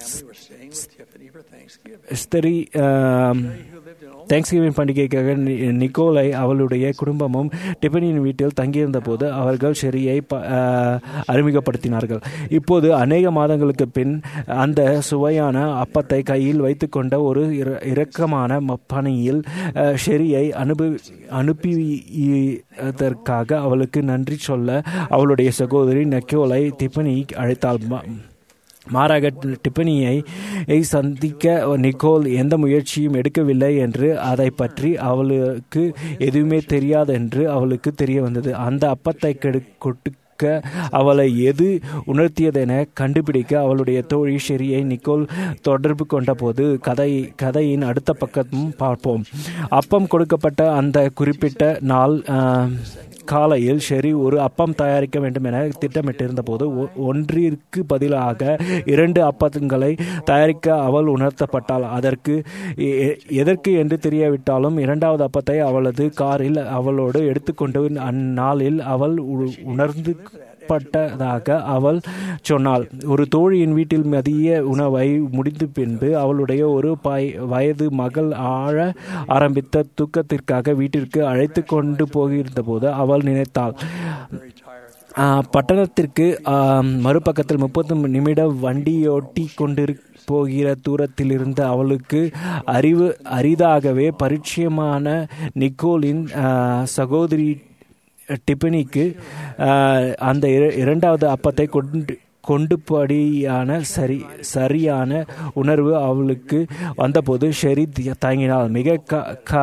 ஸ்தரி தேங்க்ஸ்கிவிங் பண்டிகைக்காக நி- நிக்கோலை அவளுடைய குடும்பமும் டிஃபனியின் வீட்டில் தங்கியிருந்த போது அவர்கள் ஷெரியை ப- ஆஹ், அறிமுகப்படுத்தினார்கள் இப்போது அநேக மாதங்களுக்கு பின் அந்த சுவையான அப்பத்தை கையில் வைத்துக்கொண்ட ஒரு இர- இரக்கமான ம- பணியில் ஆஹ், ஷெரியை அனுபவி அனுப்பியதற்காக அவளுக்கு நன்றி சொல்ல அவளுடைய சகோதரி நெக்கோலை டிஃபனி அழைத்தாள் ம- மாறாக டிப்பனியை சந்திக்க நிக்கோல் எந்த முயற்சியும் எடுக்கவில்லை என்று அதை பற்றி அவளுக்கு எதுவுமே தெரியாதென்று அவளுக்கு தெரிய வந்தது அந்த அப்பத்தை கெடு கொடுக்க அவளை எது உணர்த்தியதென கண்டுபிடிக்க அவளுடைய தோழி ஷெரியை நிக்கோல் தொடர்பு கொண்டபோது கதை கதையின் அடுத்த பக்கமும் பார்ப்போம் அப்பம் கொடுக்கப்பட்ட அந்த குறிப்பிட்ட நாள் ஆஹ், காலையில் ஷெரி ஒரு அப்பம் தயாரிக்க வேண்டும் என திட்டமிட்டிருந்த போது ஒ- ஒன்றிற்கு பதிலாக இரண்டு அப்பங்களை தயாரிக்க அவள் உணர்த்தப்பட்டாள் அதற்கு எ- எ- எதற்கு என்று தெரியவிட்டாலும் இரண்டாவது அப்பத்தை அவளது காரில் அவளோடு எடுத்துக்கொண்டு அந்நாளில் அவள் உ- உணர்ந்து பட்டதாக அவள் சொன்னாள் ஒரு தோழியின் வீட்டில் மதிய உணவை முடிந்த பின்பு அவளுடைய ஒரு பாய் வயது மகள் ஆழ ஆரம்பித்த தூக்கத்திற்காக வீட்டிற்கு அழைத்து கொண்டு போகிருந்த போது அவள் நினைத்தாள் ஆ, பட்டணத்திற்கு ஆ, மறுபக்கத்தில் முப்பது நிமிட வண்டியோட்டி கொண்டிரு போகிற தூரத்தில் இருந்த அவளுக்கு அறிவு அரிதாகவே பரிச்சயமான நிக்கோலின் ஆ, சகோதரி டிப்பனிக்கு ஆஹ், அந்த இர- இரண்டாவது அப்பத்தை கொண்டு கொண்டுபடியான சரி சரியான உணர்வு அவளுக்கு வந்தபோது ஷெரி தி- தயங்கினாள் மிக கா- கா-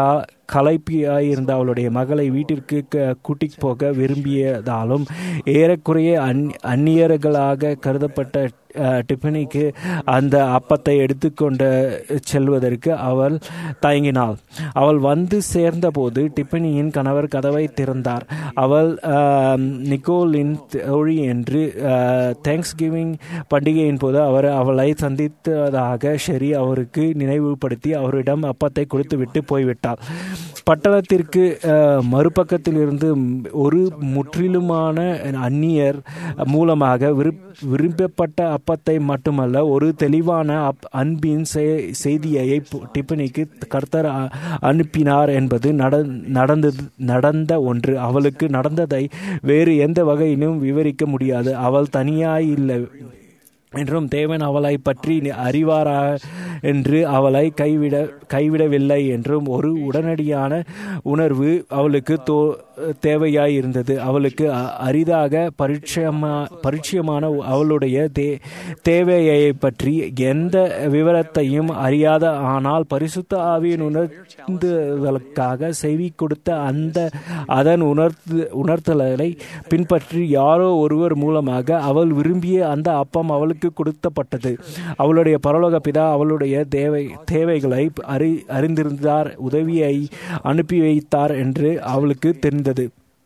கலைப்பியாயிருந்த அவளுடைய மகளை வீட்டிற்கு க- கூட்டிப் போக விரும்பியதாலும் ஏறக்குறைய அந் அந்நியர்களாக கருதப்பட்ட அஹ், டிஃபனிக்கு அந்த அப்பத்தை எடுத்துக்கொண்டு செல்வதற்கு அவள் தயங்கினாள் அவள் வந்து சேர்ந்தபோது டிஃபனியின் கணவர் கதவை திறந்தார் அவள் ஆம், நிக்கோலின் தோழி என்று தேங்க்ஸ் கிவிங் பண்டிகையின் போது அவர் அவளை சந்தித்ததாக ஷெரி அவருக்கு நினைவுபடுத்தி அவரிடம் அப்பத்தை கொடுத்துவிட்டு போய்விட்டாள் பட்டணத்திற்கு அஹ், மறுபக்கத்தில் இருந்து ஒரு முற்றிலுமான அந்நியர் மூலமாக விருப் விரும்பப்பட்ட அப்பத்தை மட்டுமல்ல ஒரு தெளிவான அப் அன்பின் செ- செய்தியை பு- டிஃபனிக்கு கர்த்தர் அ- அனுப்பினார் என்பது நட- நடந்தது நடந்த ஒன்று அவளுக்கு நடந்ததை வேறு எந்த வகையிலும் விவரிக்க முடியாது அவள் தனியாய் இல்லை என்றும் தேவன் அவளை பற்றி அறிவாரா என்று அவளை கைவிட கைவிடவில்லை என்றும் ஒரு உடனடியான உணர்வு அவளுக்கு தோ தேவையாயிருந்தது அவளுக்கு அ- அரிதாக பரிச்சயமா பரிச்சயமான அவளுடைய தே தேவையை பற்றி எந்த விவரத்தையும் அறியாத ஆனால் பரிசுத்த ஆவியின் உணர்ந்துதலுக்காக செவி கொடுத்த அந்த அதன் உணர்த்து உணர்த்தலை பின்பற்றி யாரோ ஒருவர் மூலமாக அவள் விரும்பிய அந்த அப்பம் அவளுக்கு கொடுத்தப்பட்டது அவளுடைய பரலோக பிதா அவளுடைய தேவை தேவைகளை அறி அறிந்திருந்தார் உதவியை அனுப்பி வைத்தார் என்று அவளுக்கு தெரிந்தது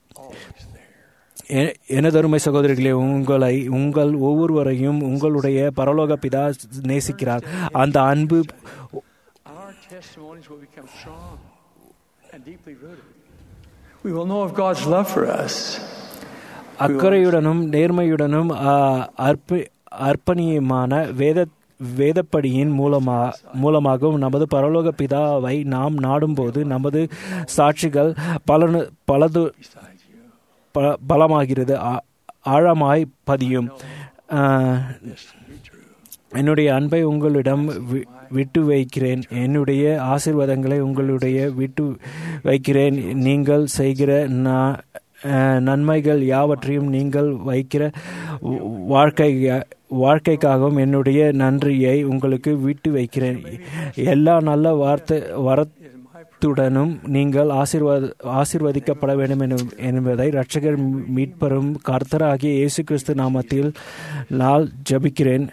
எ- எனதருமை சகோதரிகளே உங்களை உங்கள் ஒவ்வொருவரையும் உங்களுடைய பரலோக பிதா நேசிக்கிறார் அந்த அன்பு Our testimonies will become strong and deeply rooted. We will know of God's love for us. அக்கறையுடனும் நேர்மையுடனும் ஆ, அர்ப்ப அர்ப்பணியமான வேத வேதப்படியின் மூலமா மூலமாகவும் நமது பரலோக பிதாவை நாம் நாடும்போது நமது சாட்சிகள் பலனு பலது ப- பலமாகிறது ஆ- ஆழமாய் பதியும் ஆ, என்னுடைய அன்பை உங்களிடம் வி- விட்டு வைக்கிறேன் என்னுடைய ஆசீர்வாதங்களை உங்களுடைய விட்டு வைக்கிறேன் நீங்கள் செய்கிற நா- அஹ், நன்மைகள் யாவற்றையும் நீங்கள் வைக்கிற வாழ்க்கை வாழ்க்கைக்காகவும் என்னுடைய நன்றியை உங்களுக்கு விட்டு வைக்கிறேன் எல்லா நல்ல வார்த்தை வரத்துடனும் நீங்கள் ஆசீர்வாத ஆசீர்வதிக்கப்பட வேண்டும் எனும்- என்பதை இரட்சகர் மீட்பரும் கர்த்தராகிய இயேசு கிறிஸ்து நாமத்தில் நான் ஜபிக்கிறேன்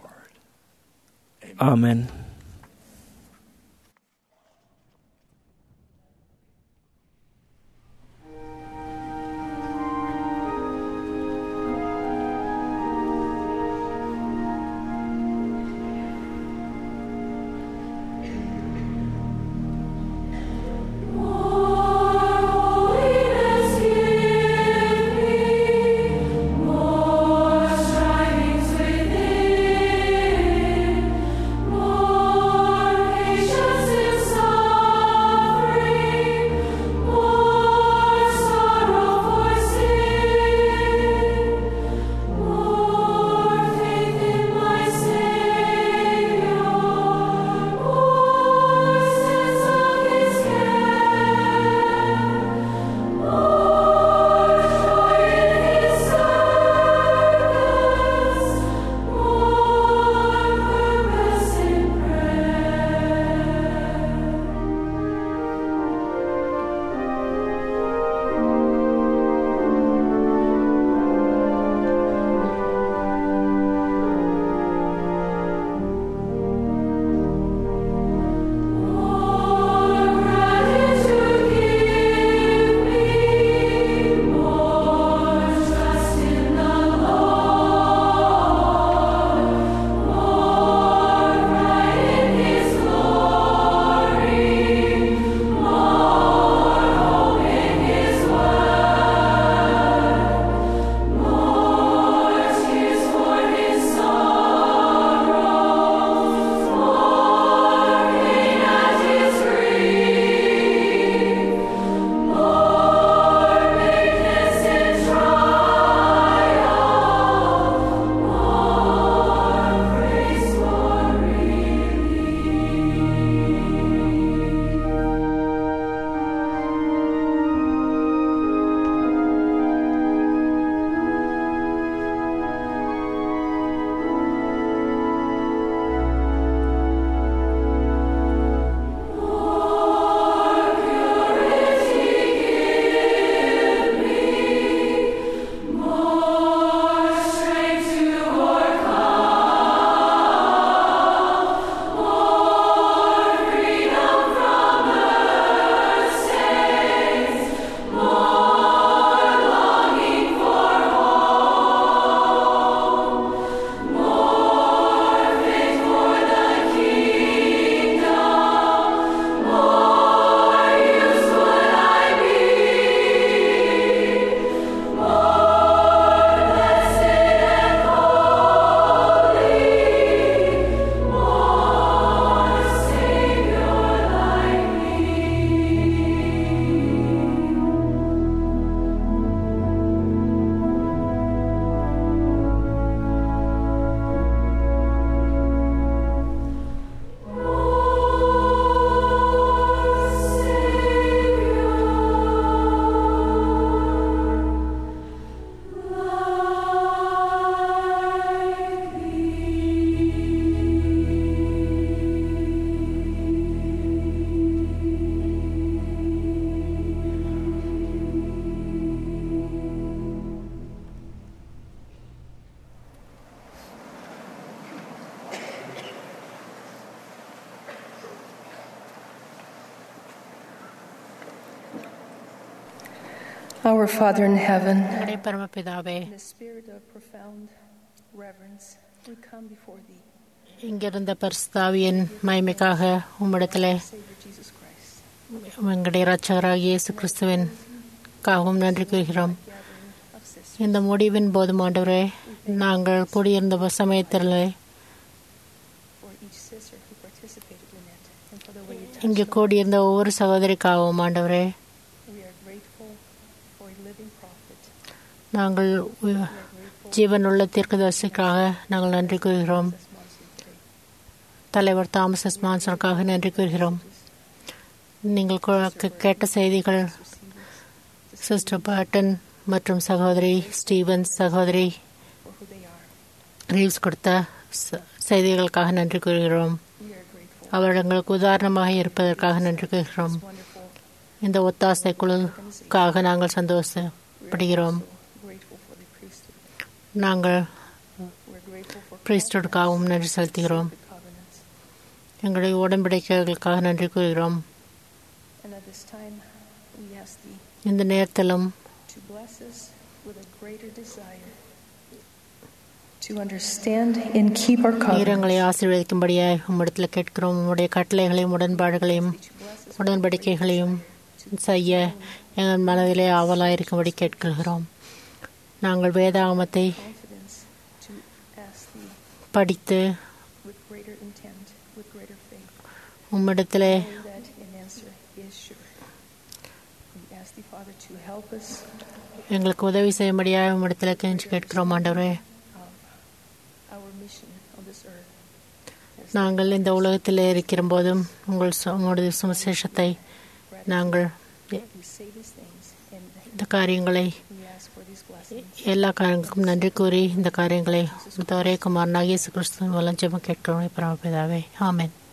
ஆமென் More strivings within, more Our Father in heaven, எங்களுடைய பரமபிதாவே in the spirit of profound reverence, we come before Thee, இங்கிருந்த பரிசுத்தாவியின் மகிமைக்காக உம்மிடத்திலே Savior Jesus Christ, எங்களுடைய இரட்சகராகிய இயேசு கிறிஸ்துவின் காகவும் நன்றி கூறுகிறோம் of sisters, இந்த முடிவின் போதும் ஆண்டவரே நாங்கள் கூடியிருந்த சமயத்தில் for each sister who participated in it, and for the way you இங்கு touched them. கூடியிருந்த ஒவ்வொரு சகோதரிக்காகவும் ஆண்டவரே We are grateful for a living prophet. நாங்கள் உ- ஜீவனுள்ள தீர்க்கதரிசிக்காக நாங்கள் நன்றி கூறுகிறோம் This Monson today. தலைவர் தாமஸ் எஸ் மான்சனுக்காக நன்றி கூறுகிறோம் நீங்கள் கு- கே- கேட்ட செய்திகள் சிஸ்டர் பாட்டன் மற்றும் சகோதரி ஸ்டீவன்ஸ் சகோதரி For who they are. ரீவ்ஸ் கொடுத்த ச- செய்திகளுக்காக நன்றி கூறுகிறோம் We are grateful. அவர் எங்களுக்கு உதாரணமாக இருப்பதற்காக நன்றி கூறுகிறோம் Wonderful. இந்த ஒத்தாசை குழுக்காக நாங்கள் சந்தோஷப்படுகிறோம் So grateful for the priesthood. நாங்கள் We're grateful for பிரீஸ்டுக்காகவும் நன்றி செலுத்துகிறோம் the covenants. எங்களுடைய உடன்படிக்கைகளுக்காக நன்றி கூறுகிறோம் And at this time, we ask Thee இந்த நேரத்திலும் to bless us with a greater desire to understand and keep our covenants. ஈரங்களை ஆசீர்வதிக்கும்படியாய் உம்மிடத்தில் கேட்கிறோம் உம்முடைய கட்டளைகளையும் உடன்பாடுகளையும் Bless us உடன்படிக்கைகளையும் செய்ய எங்கள் மனதிலே ஆவலாயிருக்கும்படி கேட்கிறோம் நாங்கள் வேதாகமத்தை with confidence to ask Thee படித்து with greater intent, with greater faith, உம்மிடத்திலே knowing that an answer is sure. We ask Thee, Father, to help us எங்களுக்கு உதவி செய்யும்படியாய் உம்மிடத்தில் கெஞ்சி கேட்கிறோம் ஆண்டவரே of our mission on this earth. As நாங்கள் இந்த உலகத்தில் இருக்கிற போதும் உங்கள் சு- உம்முடைய சுவிசேஷத்தை நாங்கள் we say these things and இந்த காரியங்களை we ask for these blessings. எல்லா காரியங்களுக்கும் நன்றி கூறி இந்த காரியங்களை தவறே குமாரனாக இயேசு கிறிஸ்துவின் மூலம் ஜெபம் கேட்கிறோம் பரமபிதாவே ஆமென்